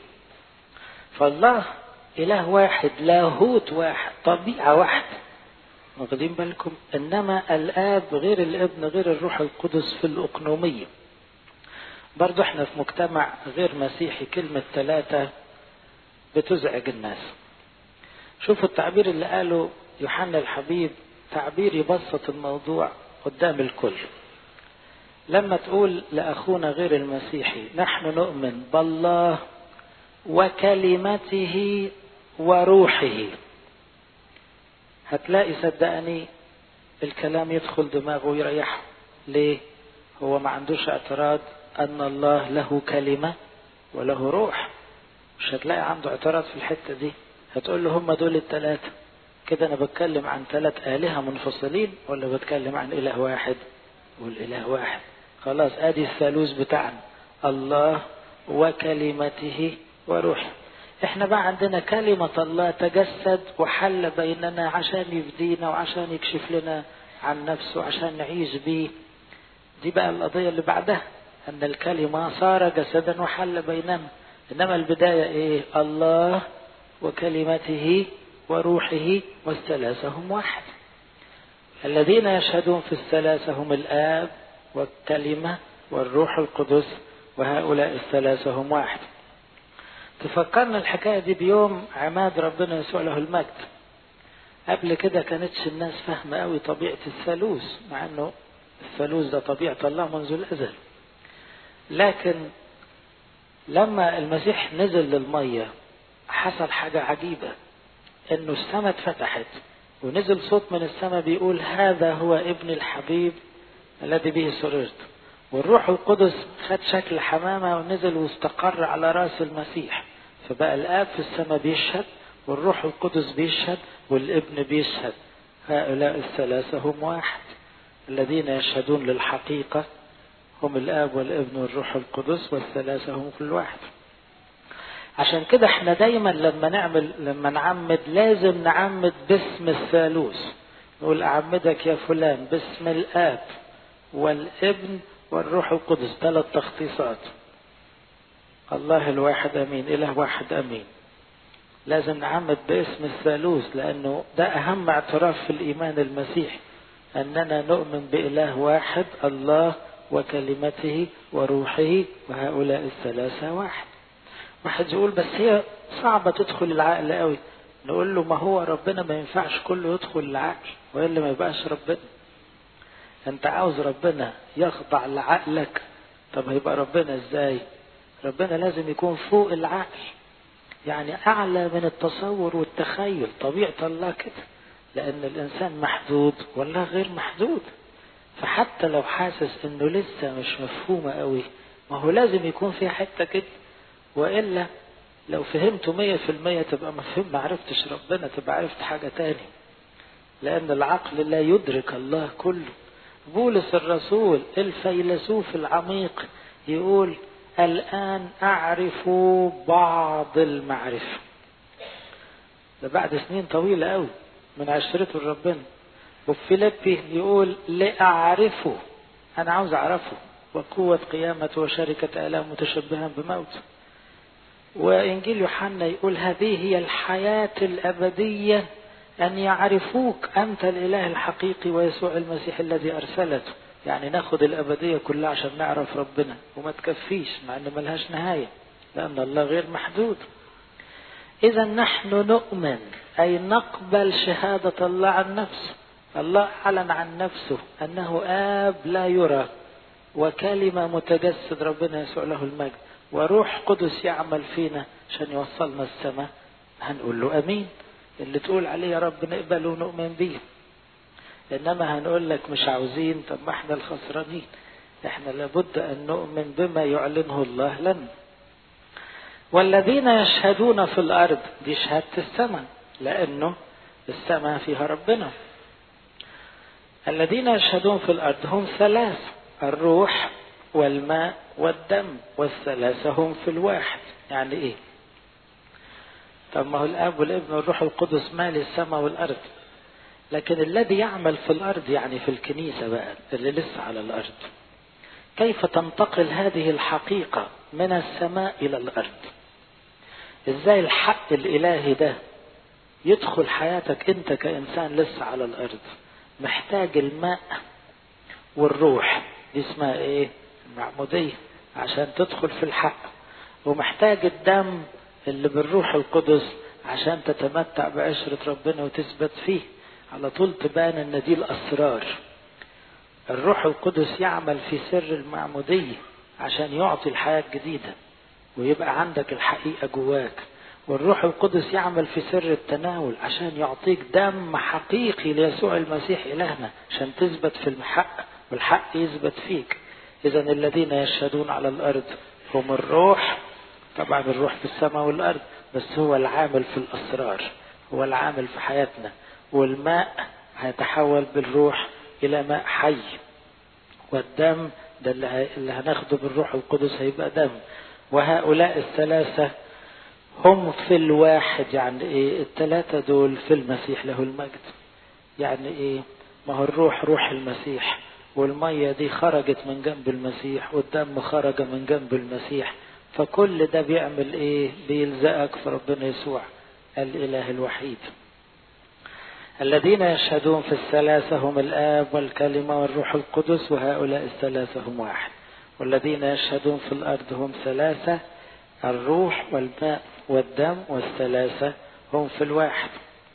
فالله إله واحد لاهوت واحد طبيعة واحدة واخدين بالكم إنما الآب غير الابن غير الروح القدس في الأقنومية برضو احنا في مجتمع غير مسيحي كلمة ثلاثة بتزعج الناس شوفوا التعبير اللي قاله يوحنا الحبيب تعبير يبسط الموضوع قدام الكل لما تقول لأخونا غير المسيحي نحن نؤمن بالله وكلمته وروحه هتلاقي صدقني الكلام يدخل دماغه ويريحه ليه هو ما عندوش اعتراض ان الله له كلمة وله روح مش هتلاقي عنده اعتراض في الحتة دي هتقول له هم دول الثلاثة كده انا بتكلم عن ثلاث آلهة منفصلين ولا بتكلم عن اله واحد والاله واحد خلاص ادي الثالوث بتاعنا الله وكلمته وروحه احنا بقى عندنا كلمة الله تجسد وحل بيننا عشان يفدينا وعشان يكشف لنا عن نفسه عشان نعيش بيه دي بقى القضية اللي بعدها ان الكلمة صار جسدا وحل بيننا انما البداية ايه الله وكلمته وروحه والثلاثة هم واحد الذين يشهدون في الثلاثة هم الآب والكلمة والروح القدس وهؤلاء الثلاثة هم واحد تفكرنا الحكاية دي بيوم عماد ربنا يسوع له المجد قبل كده كانتش الناس فاهمة قوي طبيعة الثالوث مع انه الثالوث ده طبيعة الله منذ الأزل لكن لما المسيح نزل للمية حصل حاجة عجيبة انه السماء اتفتحت ونزل صوت من السماء بيقول هذا هو ابن الحبيب الذي به سررت والروح القدس خد شكل حمامة ونزل واستقر على راس المسيح فبقى الآب في السماء بيشهد والروح القدس بيشهد والابن بيشهد هؤلاء الثلاثة هم واحد الذين يشهدون للحقيقة هم الآب والابن والروح القدس والثلاثة هم كل واحد عشان كده احنا دايما لما نعمل لما نعمد لازم نعمد باسم الثالوث نقول أعمدك يا فلان باسم الآب والابن والروح القدس ثلاث تخصيصات الله الواحد امين اله واحد امين لازم نعمد باسم الثالوث لانه ده اهم اعتراف في الايمان المسيحي اننا نؤمن باله واحد الله وكلمته وروحه وهؤلاء الثلاثه واحد واحد يقول بس هي صعبة تدخل العقل قوي نقول له ما هو ربنا ما ينفعش كله يدخل العقل وإلا ما يبقاش ربنا انت عاوز ربنا يخضع لعقلك طب هيبقى ربنا ازاي ربنا لازم يكون فوق العقل يعني اعلى من التصور والتخيل طبيعة الله كده لان الانسان محدود والله غير محدود فحتى لو حاسس انه لسه مش مفهومة قوي ما هو لازم يكون في حتة كده والا لو فهمته مية في المية تبقى مفهوم ما عرفتش ربنا تبقى عرفت حاجة تاني لان العقل لا يدرك الله كله بولس الرسول الفيلسوف العميق يقول الآن أعرف بعض المعرفة ده بعد سنين طويلة قوي من عشرته لربنا وفي فيليبي يقول لأعرفه أنا عاوز أعرفه وقوة قيامته وشركة آلام متشبها بموته وإنجيل يوحنا يقول هذه هي الحياة الأبدية أن يعرفوك أنت الإله الحقيقي ويسوع المسيح الذي أرسلته يعني ناخد الأبدية كلها عشان نعرف ربنا وما تكفيش مع أن ملهاش نهاية لأن الله غير محدود إذا نحن نؤمن أي نقبل شهادة الله عن نفسه الله أعلن عن نفسه أنه آب لا يرى وكلمة متجسد ربنا يسوع له المجد وروح قدس يعمل فينا عشان يوصلنا السماء هنقول له أمين اللي تقول عليه يا رب نقبل ونؤمن بيه انما هنقول لك مش عاوزين طب ما احنا الخسرانين احنا لابد ان نؤمن بما يعلنه الله لنا والذين يشهدون في الارض دي شهاده السماء لانه السماء فيها ربنا الذين يشهدون في الارض هم ثلاث الروح والماء والدم والثلاثه هم في الواحد يعني ايه طب ما هو الاب والابن والروح القدس مال السماء والارض لكن الذي يعمل في الارض يعني في الكنيسه بقى اللي لسه على الارض كيف تنتقل هذه الحقيقه من السماء الى الارض ازاي الحق الالهي ده يدخل حياتك انت كانسان لسه على الارض محتاج الماء والروح دي اسمها ايه المعموديه عشان تدخل في الحق ومحتاج الدم اللي بالروح القدس عشان تتمتع بعشرة ربنا وتثبت فيه على طول تبان ان دي الاسرار الروح القدس يعمل في سر المعمودية عشان يعطي الحياة الجديدة ويبقى عندك الحقيقة جواك والروح القدس يعمل في سر التناول عشان يعطيك دم حقيقي ليسوع المسيح إلهنا عشان تثبت في الحق والحق يثبت فيك إذا الذين يشهدون على الأرض هم الروح طبعا الروح في السماء والأرض بس هو العامل في الأسرار هو العامل في حياتنا والماء هيتحول بالروح إلى ماء حي والدم ده اللي هناخده بالروح القدس هيبقى دم وهؤلاء الثلاثة هم في الواحد يعني ايه الثلاثة دول في المسيح له المجد يعني ايه ما هو الروح روح المسيح والمية دي خرجت من جنب المسيح والدم خرج من جنب المسيح فكل ده بيعمل ايه بيلزقك في ربنا يسوع الاله الوحيد الذين يشهدون في الثلاثة هم الآب والكلمة والروح القدس وهؤلاء الثلاثة هم واحد والذين يشهدون في الأرض هم ثلاثة الروح والماء والدم والثلاثة هم في الواحد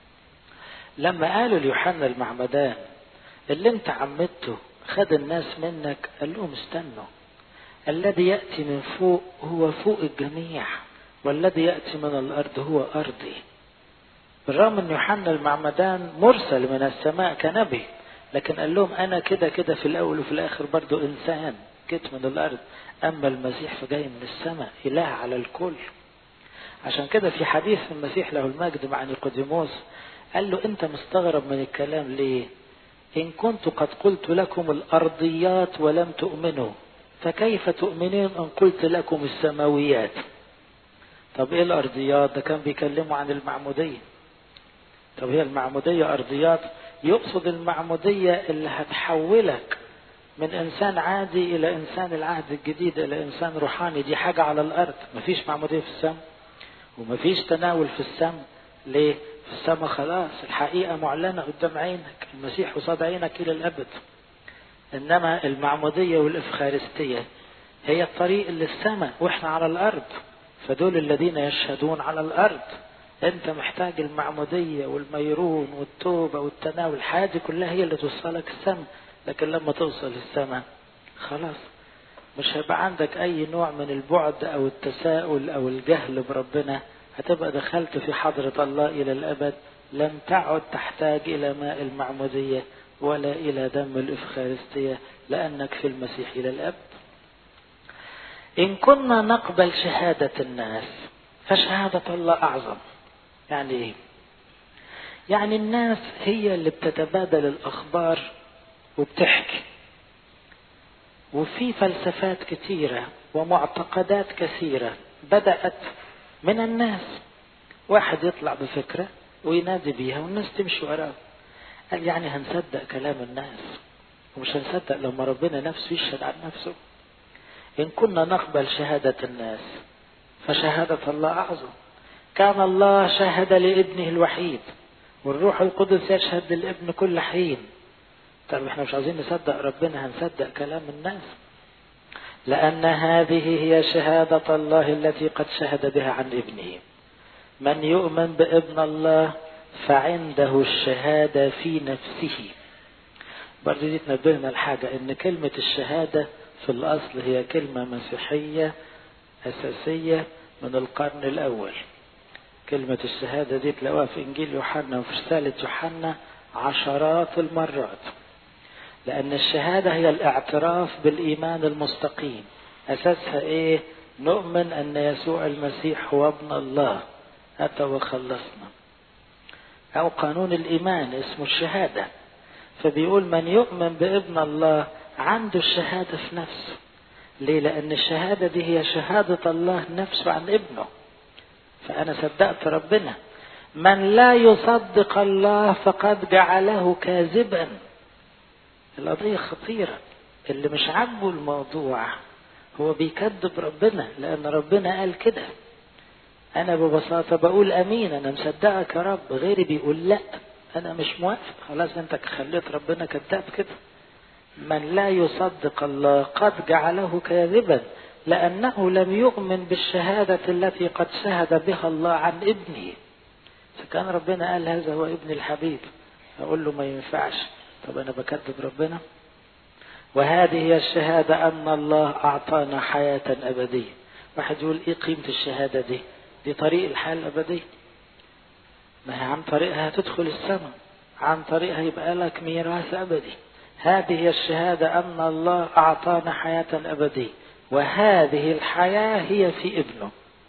لما قالوا ليوحنا المعمدان اللي انت عمدته خد الناس منك قال لهم استنوا الذي يأتي من فوق هو فوق الجميع والذي يأتي من الأرض هو أرضي بالرغم ان يوحنا المعمدان مرسل من السماء كنبي لكن قال لهم انا كده كده في الاول وفي الاخر برضو انسان جيت من الارض اما المسيح فجاي من السماء اله على الكل عشان كده في حديث المسيح له المجد مع نيقوديموس قال له انت مستغرب من الكلام ليه ان كنت قد قلت لكم الارضيات ولم تؤمنوا فكيف تؤمنون ان قلت لكم السماويات طب ايه الارضيات ده كان بيكلموا عن المعموديه طب هي المعمودية أرضيات يقصد المعمودية اللي هتحولك من إنسان عادي إلى إنسان العهد الجديد إلى إنسان روحاني دي حاجة على الأرض مفيش معمودية في السماء ومفيش تناول في السماء ليه؟ في السماء خلاص الحقيقة معلنة قدام عينك المسيح قصاد عينك إلى الأبد إنما المعمودية والإفخارستية هي الطريق للسماء وإحنا على الأرض فدول الذين يشهدون على الأرض انت محتاج المعمودية والميرون والتوبة والتناول الحياة دي كلها هي اللي توصلك السماء لكن لما توصل السماء خلاص مش هيبقى عندك اي نوع من البعد او التساؤل او الجهل بربنا هتبقى دخلت في حضرة الله الى الابد لم تعد تحتاج الى ماء المعمودية ولا الى دم الافخارستية لانك في المسيح الى الابد ان كنا نقبل شهادة الناس فشهادة الله اعظم يعني ايه يعني الناس هي اللي بتتبادل الاخبار وبتحكي وفي فلسفات كثيره ومعتقدات كثيره بدات من الناس واحد يطلع بفكره وينادي بيها والناس تمشي وراه قال يعني هنصدق كلام الناس ومش هنصدق لما ربنا نفسه يشهد عن نفسه ان كنا نقبل شهاده الناس فشهاده الله اعظم كان الله شهد لابنه الوحيد والروح القدس يشهد للابن كل حين طب احنا مش عايزين نصدق ربنا هنصدق كلام الناس لأن هذه هي شهادة الله التي قد شهد بها عن ابنه من يؤمن بابن الله فعنده الشهادة في نفسه برضه دي تنبهنا الحاجة ان كلمة الشهادة في الأصل هي كلمة مسيحية أساسية من القرن الأول كلمة الشهادة دي تلاقوها في إنجيل يوحنا وفي رسالة يوحنا عشرات المرات لأن الشهادة هي الاعتراف بالإيمان المستقيم أساسها إيه؟ نؤمن أن يسوع المسيح هو ابن الله أتى وخلصنا أو قانون الإيمان اسمه الشهادة فبيقول من يؤمن بابن الله عنده الشهادة في نفسه ليه؟ لأن الشهادة دي هي شهادة الله نفسه عن ابنه فأنا صدقت ربنا من لا يصدق الله فقد جعله كاذبا القضية خطيرة اللي مش عاجبه الموضوع هو بيكذب ربنا لأن ربنا قال كده أنا ببساطة بقول أمين أنا مصدقك يا رب غيري بيقول لأ أنا مش موافق خلاص أنت خليت ربنا كذاب كده من لا يصدق الله قد جعله كاذبا لأنه لم يؤمن بالشهادة التي قد شهد بها الله عن ابنه فكان ربنا قال هذا هو ابن الحبيب أقول له ما ينفعش طب أنا بكذب ربنا وهذه هي الشهادة أن الله أعطانا حياة أبدية واحد يقول إيه قيمة الشهادة دي دي طريق الحياة الأبدية ما هي عن طريقها هتدخل السماء عن طريقها يبقى لك ميراث أبدي هذه هي الشهادة أن الله أعطانا حياة أبدية وهذه الحياة هي في ابنه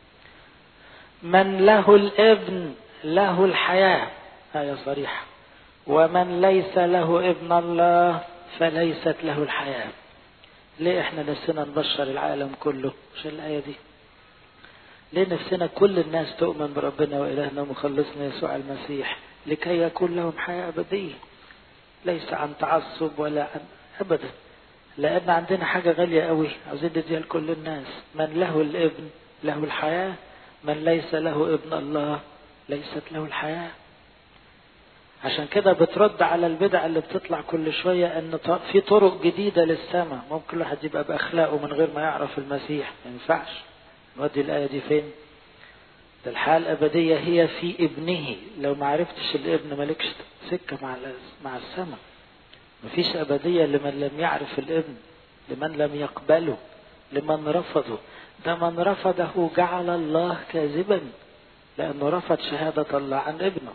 من له الابن له الحياة آية صريحة ومن ليس له ابن الله فليست له الحياة ليه احنا نفسنا نبشر العالم كله مش الآية دي ليه نفسنا كل الناس تؤمن بربنا وإلهنا ومخلصنا يسوع المسيح لكي يكون لهم حياة أبدية ليس عن تعصب ولا عن أبدا لأن عندنا حاجة غالية قوي عاوزين نديها لكل الناس من له الابن له الحياة من ليس له ابن الله ليست له الحياة عشان كده بترد على البدع اللي بتطلع كل شوية ان في طرق جديدة للسماء ممكن الواحد يبقى بأخلاقه من غير ما يعرف المسيح ما ينفعش نودي الآية دي فين ده الحياة الأبدية هي في ابنه لو ما عرفتش الابن مالكش سكة مع مع السماء مفيش أبدية لمن لم يعرف الابن لمن لم يقبله لمن رفضه ده من رفضه جعل الله كاذبا لأنه رفض شهادة الله عن ابنه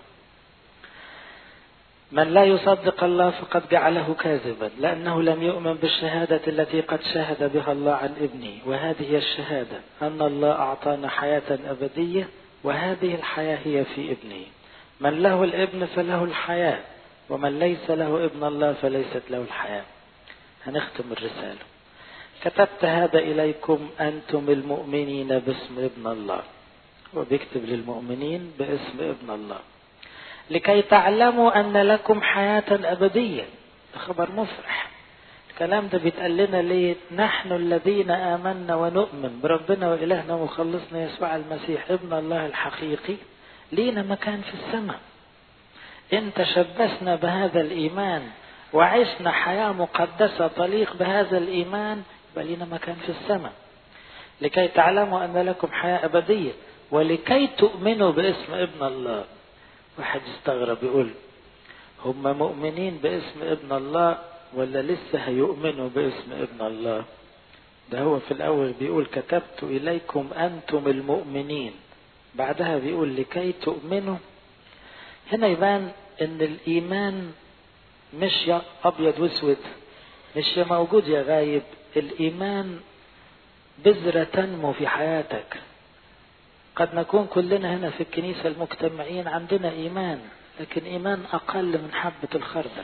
من لا يصدق الله فقد جعله كاذبا لأنه لم يؤمن بالشهادة التي قد شهد بها الله عن ابنه وهذه هي الشهادة أن الله أعطانا حياة أبدية وهذه الحياة هي في ابنه من له الابن فله الحياة ومن ليس له ابن الله فليست له الحياة هنختم الرسالة كتبت هذا إليكم أنتم المؤمنين باسم ابن الله وبيكتب للمؤمنين باسم ابن الله لكي تعلموا أن لكم حياة أبدية ده خبر مفرح الكلام ده بيتقال لنا ليه نحن الذين آمنا ونؤمن بربنا وإلهنا ومخلصنا يسوع المسيح ابن الله الحقيقي لينا مكان في السماء إن تشبثنا بهذا الإيمان وعشنا حياة مقدسة تليق بهذا الإيمان يبقى لينا مكان في السماء لكي تعلموا أن لكم حياة أبدية ولكي تؤمنوا باسم ابن الله واحد يستغرب يقول هم مؤمنين باسم ابن الله ولا لسه هيؤمنوا باسم ابن الله ده هو في الأول بيقول كتبت إليكم أنتم المؤمنين بعدها بيقول لكي تؤمنوا هنا يبان ان الإيمان مش يا أبيض واسود مش يا موجود يا غايب الإيمان بذرة تنمو في حياتك قد نكون كلنا هنا في الكنيسة المجتمعين عندنا إيمان لكن إيمان أقل من حبة الخردل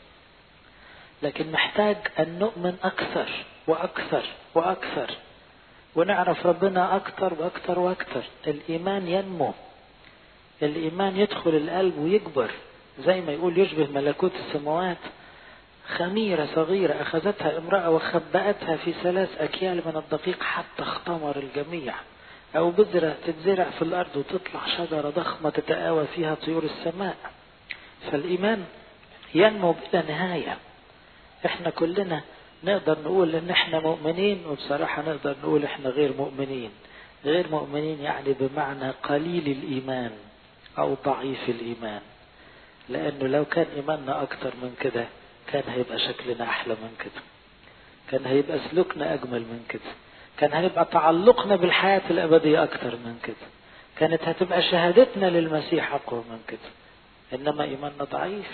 لكن محتاج أن نؤمن أكثر وأكثر وأكثر ونعرف ربنا أكثر وأكثر وأكثر الإيمان ينمو الإيمان يدخل القلب ويكبر زي ما يقول يشبه ملكوت السماوات خميرة صغيرة أخذتها امرأة وخبأتها في ثلاث أكيال من الدقيق حتى اختمر الجميع أو بذرة تتزرع في الأرض وتطلع شجرة ضخمة تتآوى فيها طيور السماء فالإيمان ينمو بلا نهاية احنا كلنا نقدر نقول ان احنا مؤمنين وبصراحة نقدر نقول احنا غير مؤمنين غير مؤمنين يعني بمعنى قليل الإيمان أو ضعيف الإيمان لأنه لو كان إيماننا أكتر من كده كان هيبقى شكلنا أحلى من كده كان هيبقى سلوكنا أجمل من كده كان هيبقى تعلقنا بالحياة الأبدية أكتر من كده كانت هتبقى شهادتنا للمسيح أقوى من كده إنما إيماننا ضعيف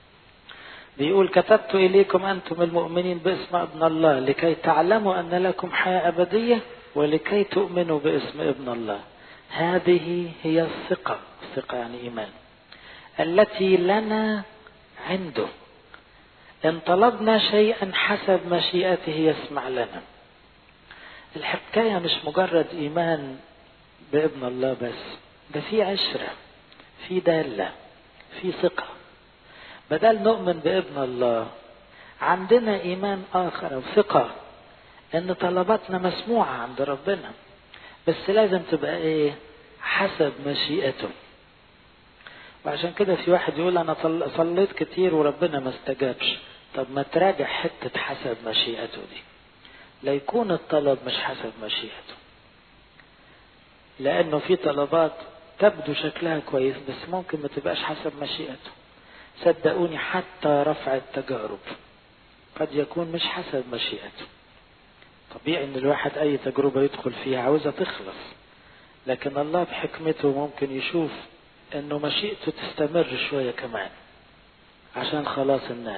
بيقول كتبت إليكم أنتم المؤمنين باسم ابن الله لكي تعلموا أن لكم حياة أبدية ولكي تؤمنوا باسم ابن الله هذه هي الثقة الثقة يعني إيمان التي لنا عنده إن طلبنا شيئا حسب مشيئته يسمع لنا الحكاية مش مجرد إيمان بابن الله بس ده في عشرة في دالة في ثقة بدل نؤمن بابن الله عندنا إيمان آخر أو ثقة إن طلباتنا مسموعة عند ربنا بس لازم تبقى إيه حسب مشيئته وعشان كده في واحد يقول أنا صليت كتير وربنا ما استجابش طب ما تراجع حتة حسب مشيئته دي لا يكون الطلب مش حسب مشيئته لأنه في طلبات تبدو شكلها كويس بس ممكن ما تبقاش حسب مشيئته صدقوني حتى رفع التجارب قد يكون مش حسب مشيئته طبيعي ان الواحد اي تجربة يدخل فيها عاوزة تخلص لكن الله بحكمته ممكن يشوف انه مشيئته تستمر شوية كمان عشان خلاص الناس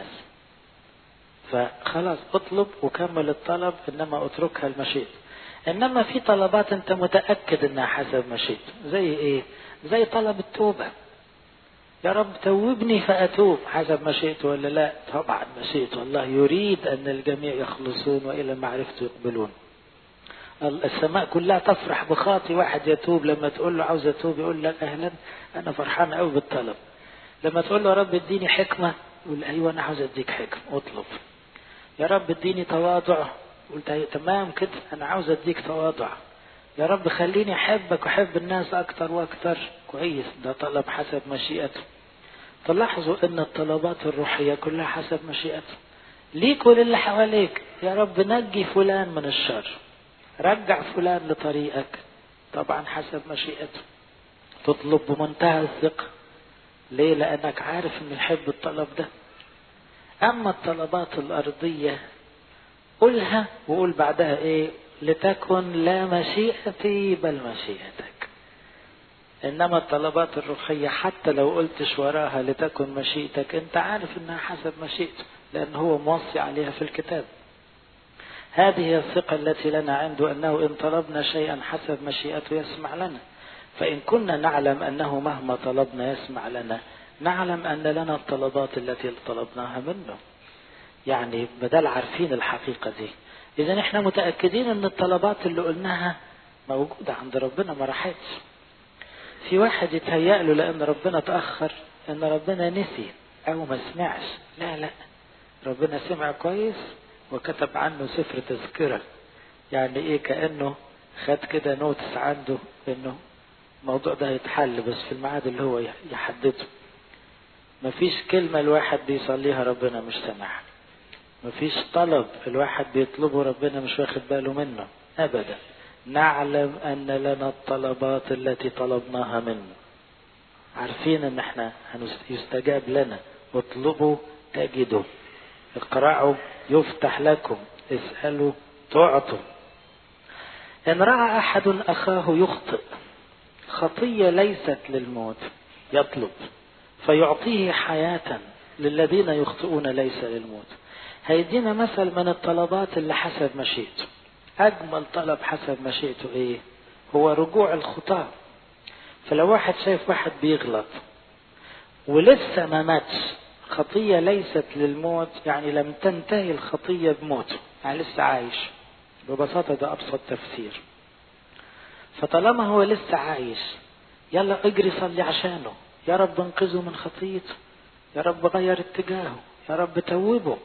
فخلاص اطلب وكمل الطلب انما اتركها المشيئة انما في طلبات انت متأكد انها حسب مشيئته زي ايه زي طلب التوبة يا رب توبني فأتوب حسب مشيئته ولا لا طبعا مشيئته الله يريد أن الجميع يخلصون وإلى معرفته يقبلون السماء كلها تفرح بخاطي واحد يتوب لما تقول له عاوز اتوب يقول لك اهلا انا فرحان قوي بالطلب لما تقول له يا رب اديني حكمه يقول ايوه انا عاوز اديك حكمه اطلب يا رب اديني تواضع قلت تمام كده انا عاوز اديك تواضع يا رب خليني احبك واحب الناس اكتر واكتر كويس ده طلب حسب مشيئته تلاحظوا ان الطلبات الروحيه كلها حسب مشيئته ليك وللي حواليك يا رب نجي فلان من الشر رجع فلان لطريقك طبعا حسب مشيئته تطلب بمنتهى الثقة ليه لأنك عارف أن يحب الطلب ده أما الطلبات الأرضية قولها وقول بعدها إيه لتكن لا مشيئتي بل مشيئتك إنما الطلبات الروحية حتى لو قلتش وراها لتكن مشيئتك أنت عارف أنها حسب مشيئته لأن هو موصي عليها في الكتاب هذه هي الثقة التي لنا عنده أنه إن طلبنا شيئا حسب مشيئته يسمع لنا فإن كنا نعلم أنه مهما طلبنا يسمع لنا نعلم أن لنا الطلبات التي طلبناها منه يعني بدل عارفين الحقيقة دي إذا إحنا متأكدين أن الطلبات اللي قلناها موجودة عند ربنا ما راحتش في واحد يتهيأ له لأن ربنا تأخر أن ربنا نسي أو ما سمعش لا لا ربنا سمع كويس وكتب عنه سفر تذكرة يعني ايه كأنه خد كده نوتس عنده انه الموضوع ده هيتحل بس في الميعاد اللي هو يحدده مفيش كلمة الواحد بيصليها ربنا مش سامعها مفيش طلب الواحد بيطلبه ربنا مش واخد باله منه ابدا نعلم ان لنا الطلبات التي طلبناها منه عارفين ان احنا يستجاب لنا اطلبوا تجدوا اقرأوا يفتح لكم اسألوا تعطوا إن رأى أحد أخاه يخطئ خطية ليست للموت يطلب فيعطيه حياة للذين يخطئون ليس للموت هيدينا مثل من الطلبات اللي حسب مشيئته أجمل طلب حسب مشيئته إيه هو رجوع الخطاة فلو واحد شايف واحد بيغلط ولسه ما ماتش خطية ليست للموت يعني لم تنتهي الخطية بموته يعني لسه عايش ببساطة ده أبسط تفسير فطالما هو لسه عايش يلا اجري صلي عشانه يا رب انقذه من خطيته يا رب غير اتجاهه يا رب توبه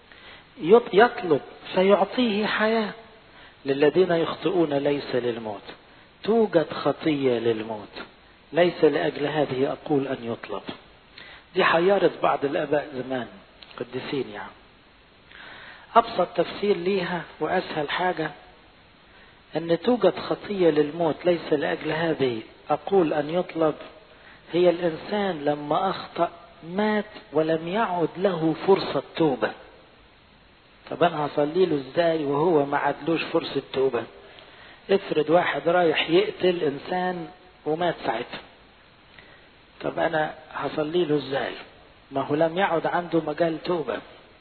يطلب فيعطيه حياة للذين يخطئون ليس للموت توجد خطية للموت ليس لأجل هذه أقول أن يطلب دي حيرت بعض الآباء زمان قديسين يعني أبسط تفسير ليها وأسهل حاجة أن توجد خطية للموت ليس لأجل هذه أقول أن يطلب هي الإنسان لما أخطأ مات ولم يعد له فرصة توبة طب أنا هصلي له إزاي وهو ما عدلوش فرصة توبة افرض واحد رايح يقتل إنسان ومات ساعتها طب أنا هصلي له إزاي ما هو لم يعد عنده مجال توبة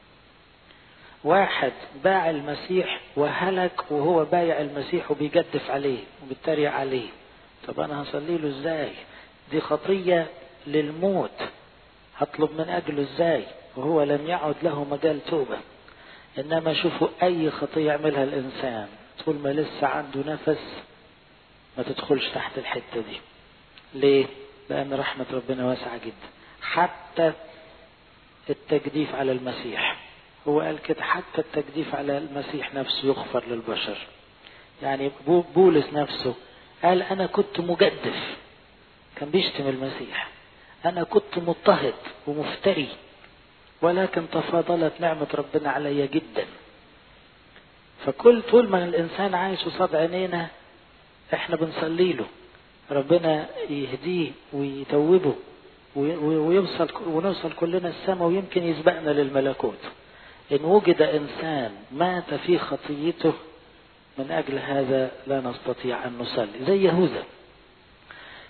واحد باع المسيح وهلك وهو بايع المسيح وبيجدف عليه وبيتريق عليه طب انا هصلي له ازاي دي خطية للموت هطلب من اجله ازاي وهو لم يعد له مجال توبة انما شوفوا اي خطية يعملها الانسان طول ما لسه عنده نفس ما تدخلش تحت الحتة دي ليه لان رحمة ربنا واسعة جدا حتى التجديف على المسيح هو قال كده حتى التجديف على المسيح نفسه يغفر للبشر يعني بولس نفسه قال أنا كنت مجدف كان بيشتم المسيح أنا كنت مضطهد ومفتري ولكن تفاضلت نعمة ربنا علي جدا فكل طول ما الإنسان عايش قصاد عينينا إحنا بنصلي له ربنا يهديه ويتوبه ويوصل ونوصل كلنا السماء ويمكن يسبقنا للملكوت إن وجد إنسان مات في خطيته من أجل هذا لا نستطيع أن نصلي زي يهوذا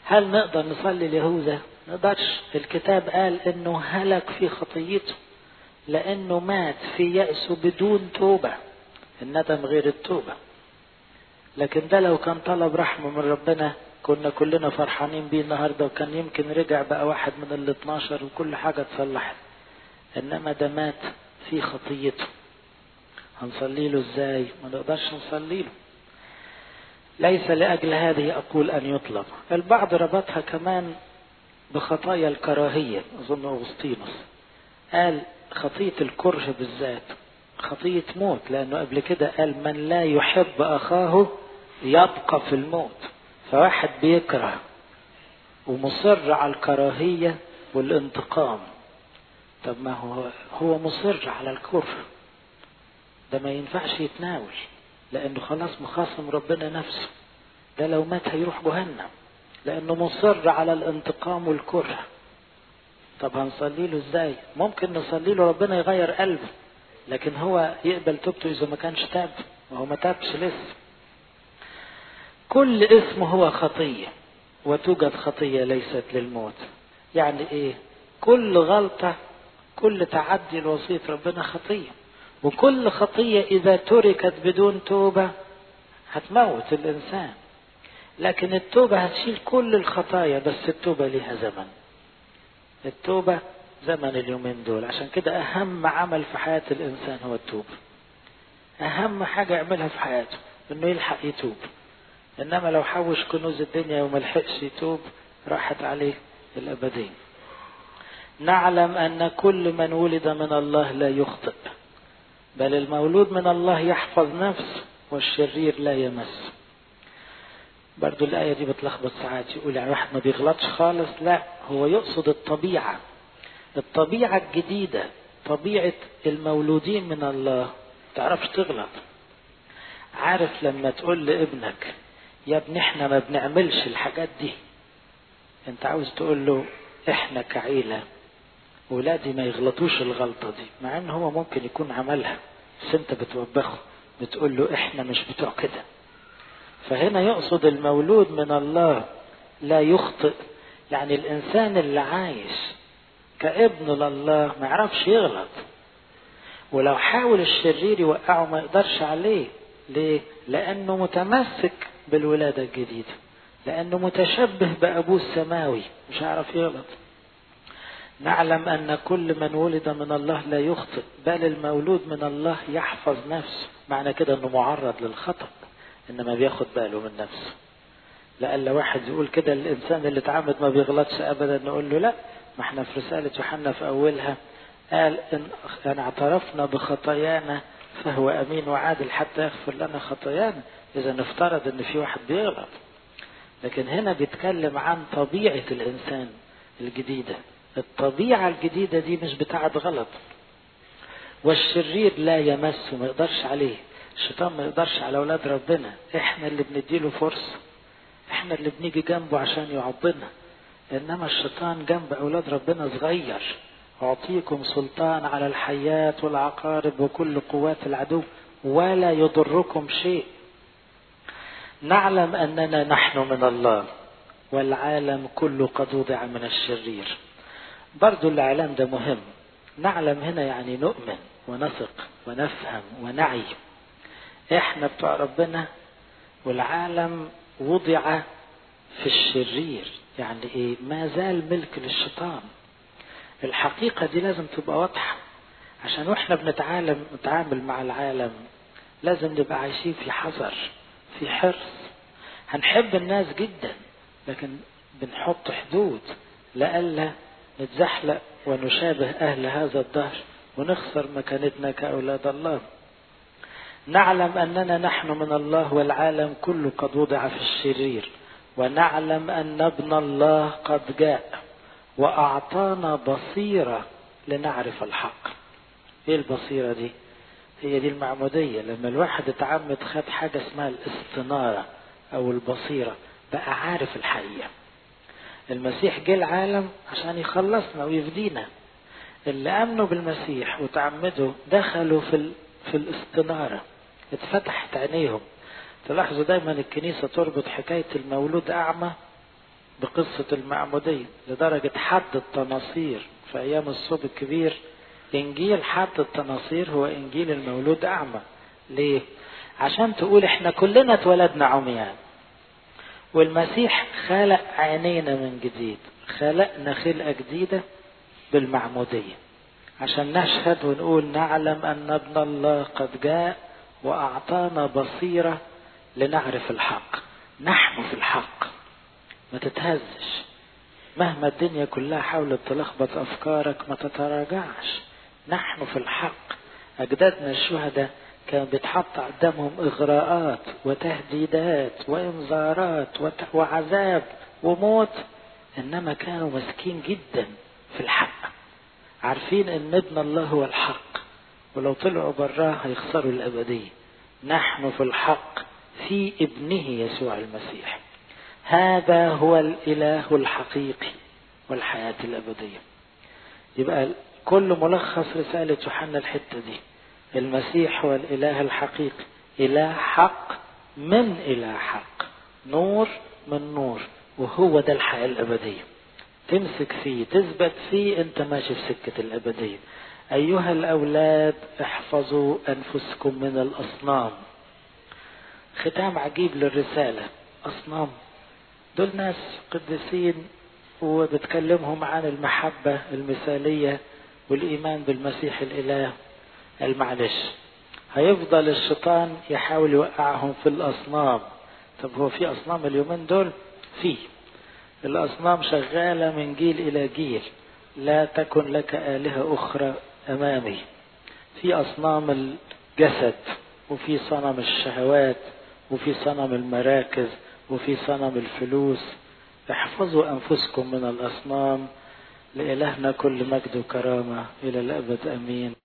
هل نقدر نصلي ليهوذا نقدرش الكتاب قال انه هلك في خطيته لانه مات في يأسه بدون توبة الندم غير التوبة لكن ده لو كان طلب رحمة من ربنا كنا كلنا فرحانين بيه النهاردة وكان يمكن رجع بقى واحد من ال 12 وكل حاجة اتصلحت انما ده مات في خطيته هنصلي له ازاي ما نقدرش نصلي له ليس لأجل هذه أقول أن يطلب البعض ربطها كمان بخطايا الكراهية أظن أغسطينوس قال خطية الكره بالذات خطية موت لأنه قبل كده قال من لا يحب أخاه يبقى في الموت فواحد بيكره ومصر على الكراهية والانتقام طب ما هو هو مصر على الكره ده ما ينفعش يتناول لأنه خلاص مخاصم ربنا نفسه ده لو مات هيروح جهنم لأنه مصر على الانتقام والكره طب هنصلي له ازاي ممكن نصلي له ربنا يغير قلبه لكن هو يقبل توبته اذا ما كانش تاب وهو ما تابش لسه كل اسم هو خطية وتوجد خطية ليست للموت يعني ايه كل غلطة كل تعدي لوصية ربنا خطية وكل خطية إذا تركت بدون توبة هتموت الإنسان لكن التوبة هتشيل كل الخطايا بس التوبة ليها زمن التوبة زمن اليومين دول عشان كده أهم عمل في حياة الإنسان هو التوبة أهم حاجة يعملها في حياته إنه يلحق يتوب إنما لو حوش كنوز الدنيا وما لحقش يتوب راحت عليه الأبدين نعلم أن كل من ولد من الله لا يخطئ بل المولود من الله يحفظ نفسه والشرير لا يمس برضو الآية دي بتلخبط ساعات يقول يعني واحد ما بيغلطش خالص لا هو يقصد الطبيعة الطبيعة الجديدة طبيعة المولودين من الله تعرفش تغلط عارف لما تقول لابنك يا ابني احنا ما بنعملش الحاجات دي انت عاوز تقول له احنا كعيلة ولادي ما يغلطوش الغلطة دي مع ان هو ممكن يكون عملها بس انت بتوبخه بتقول له احنا مش بتوع كده فهنا يقصد المولود من الله لا يخطئ يعني الانسان اللي عايش كابن لله ما يعرفش يغلط ولو حاول الشرير يوقعه ما يقدرش عليه ليه لانه متمسك بالولادة الجديدة لانه متشبه بابوه السماوي مش هيعرف يغلط نعلم ان كل من ولد من الله لا يخطئ بل المولود من الله يحفظ نفسه معنى كده انه معرض للخطأ انما بياخد باله من نفسه لألا واحد يقول كده الانسان اللي اتعمد ما بيغلطش ابدا نقول له لا ما احنا في رسالة يوحنا في اولها قال ان, ان اعترفنا بخطايانا فهو امين وعادل حتى يغفر لنا خطايانا اذا نفترض ان في واحد بيغلط لكن هنا بيتكلم عن طبيعة الانسان الجديدة الطبيعة الجديدة دي مش بتاعت غلط والشرير لا يمسه ما يقدرش عليه الشيطان ما يقدرش على اولاد ربنا احنا اللي بنديله فرصة احنا اللي بنيجي جنبه عشان يعضنا انما الشيطان جنب اولاد ربنا صغير اعطيكم سلطان على الحيات والعقارب وكل قوات العدو ولا يضركم شيء نعلم اننا نحن من الله والعالم كله قد وضع من الشرير برضو الاعلام ده مهم نعلم هنا يعني نؤمن ونثق ونفهم ونعي احنا بتوع ربنا والعالم وضع في الشرير يعني ايه ما زال ملك للشيطان الحقيقة دي لازم تبقى واضحة عشان واحنا بنتعامل نتعامل مع العالم لازم نبقى عايشين في حذر في حرص هنحب الناس جدا لكن بنحط حدود لئلا نتزحلق ونشابه أهل هذا الدهر ونخسر مكانتنا كأولاد الله نعلم أننا نحن من الله والعالم كله قد وضع في الشرير ونعلم أن ابن الله قد جاء وأعطانا بصيرة لنعرف الحق إيه البصيرة دي هي دي المعمودية لما الواحد اتعمد خد حاجة اسمها الاستنارة أو البصيرة بقى عارف الحقيقة المسيح جه العالم عشان يخلصنا ويفدينا اللي امنوا بالمسيح وتعمدوا دخلوا في ال... في الاستناره اتفتحت عينيهم تلاحظوا دايما الكنيسه تربط حكايه المولود اعمى بقصة المعمودية لدرجة حد التناصير في أيام الصوم الكبير إنجيل حد التناصير هو إنجيل المولود أعمى ليه؟ عشان تقول إحنا كلنا اتولدنا عميان والمسيح خلق عينينا من جديد خلقنا خلقة جديدة بالمعمودية عشان نشهد ونقول نعلم أن ابن الله قد جاء وأعطانا بصيرة لنعرف الحق نحن في الحق ما تتهزش مهما الدنيا كلها حاولت تلخبط أفكارك ما تتراجعش نحن في الحق أجدادنا الشهداء كان بيتحط قدامهم إغراءات وتهديدات وإنذارات وعذاب وموت إنما كانوا مسكين جدا في الحق عارفين إن ابن الله هو الحق ولو طلعوا براه هيخسروا الأبدية نحن في الحق في ابنه يسوع المسيح هذا هو الإله الحقيقي والحياة الأبدية يبقى كل ملخص رسالة يوحنا الحتة دي المسيح هو الإله الحقيقي إله حق من إله حق نور من نور وهو ده الحياة الأبدية تمسك فيه تثبت فيه أنت ماشي في سكة الأبدية أيها الأولاد احفظوا أنفسكم من الأصنام ختام عجيب للرسالة أصنام دول ناس قديسين وبتكلمهم عن المحبة المثالية والإيمان بالمسيح الإله المعلش هيفضل الشيطان يحاول يوقعهم في الأصنام طب هو في أصنام اليومين دول في الأصنام شغالة من جيل إلى جيل لا تكن لك آلهة أخرى أمامي في أصنام الجسد وفي صنم الشهوات وفي صنم المراكز وفي صنم الفلوس احفظوا أنفسكم من الأصنام لإلهنا كل مجد وكرامة إلى الأبد أمين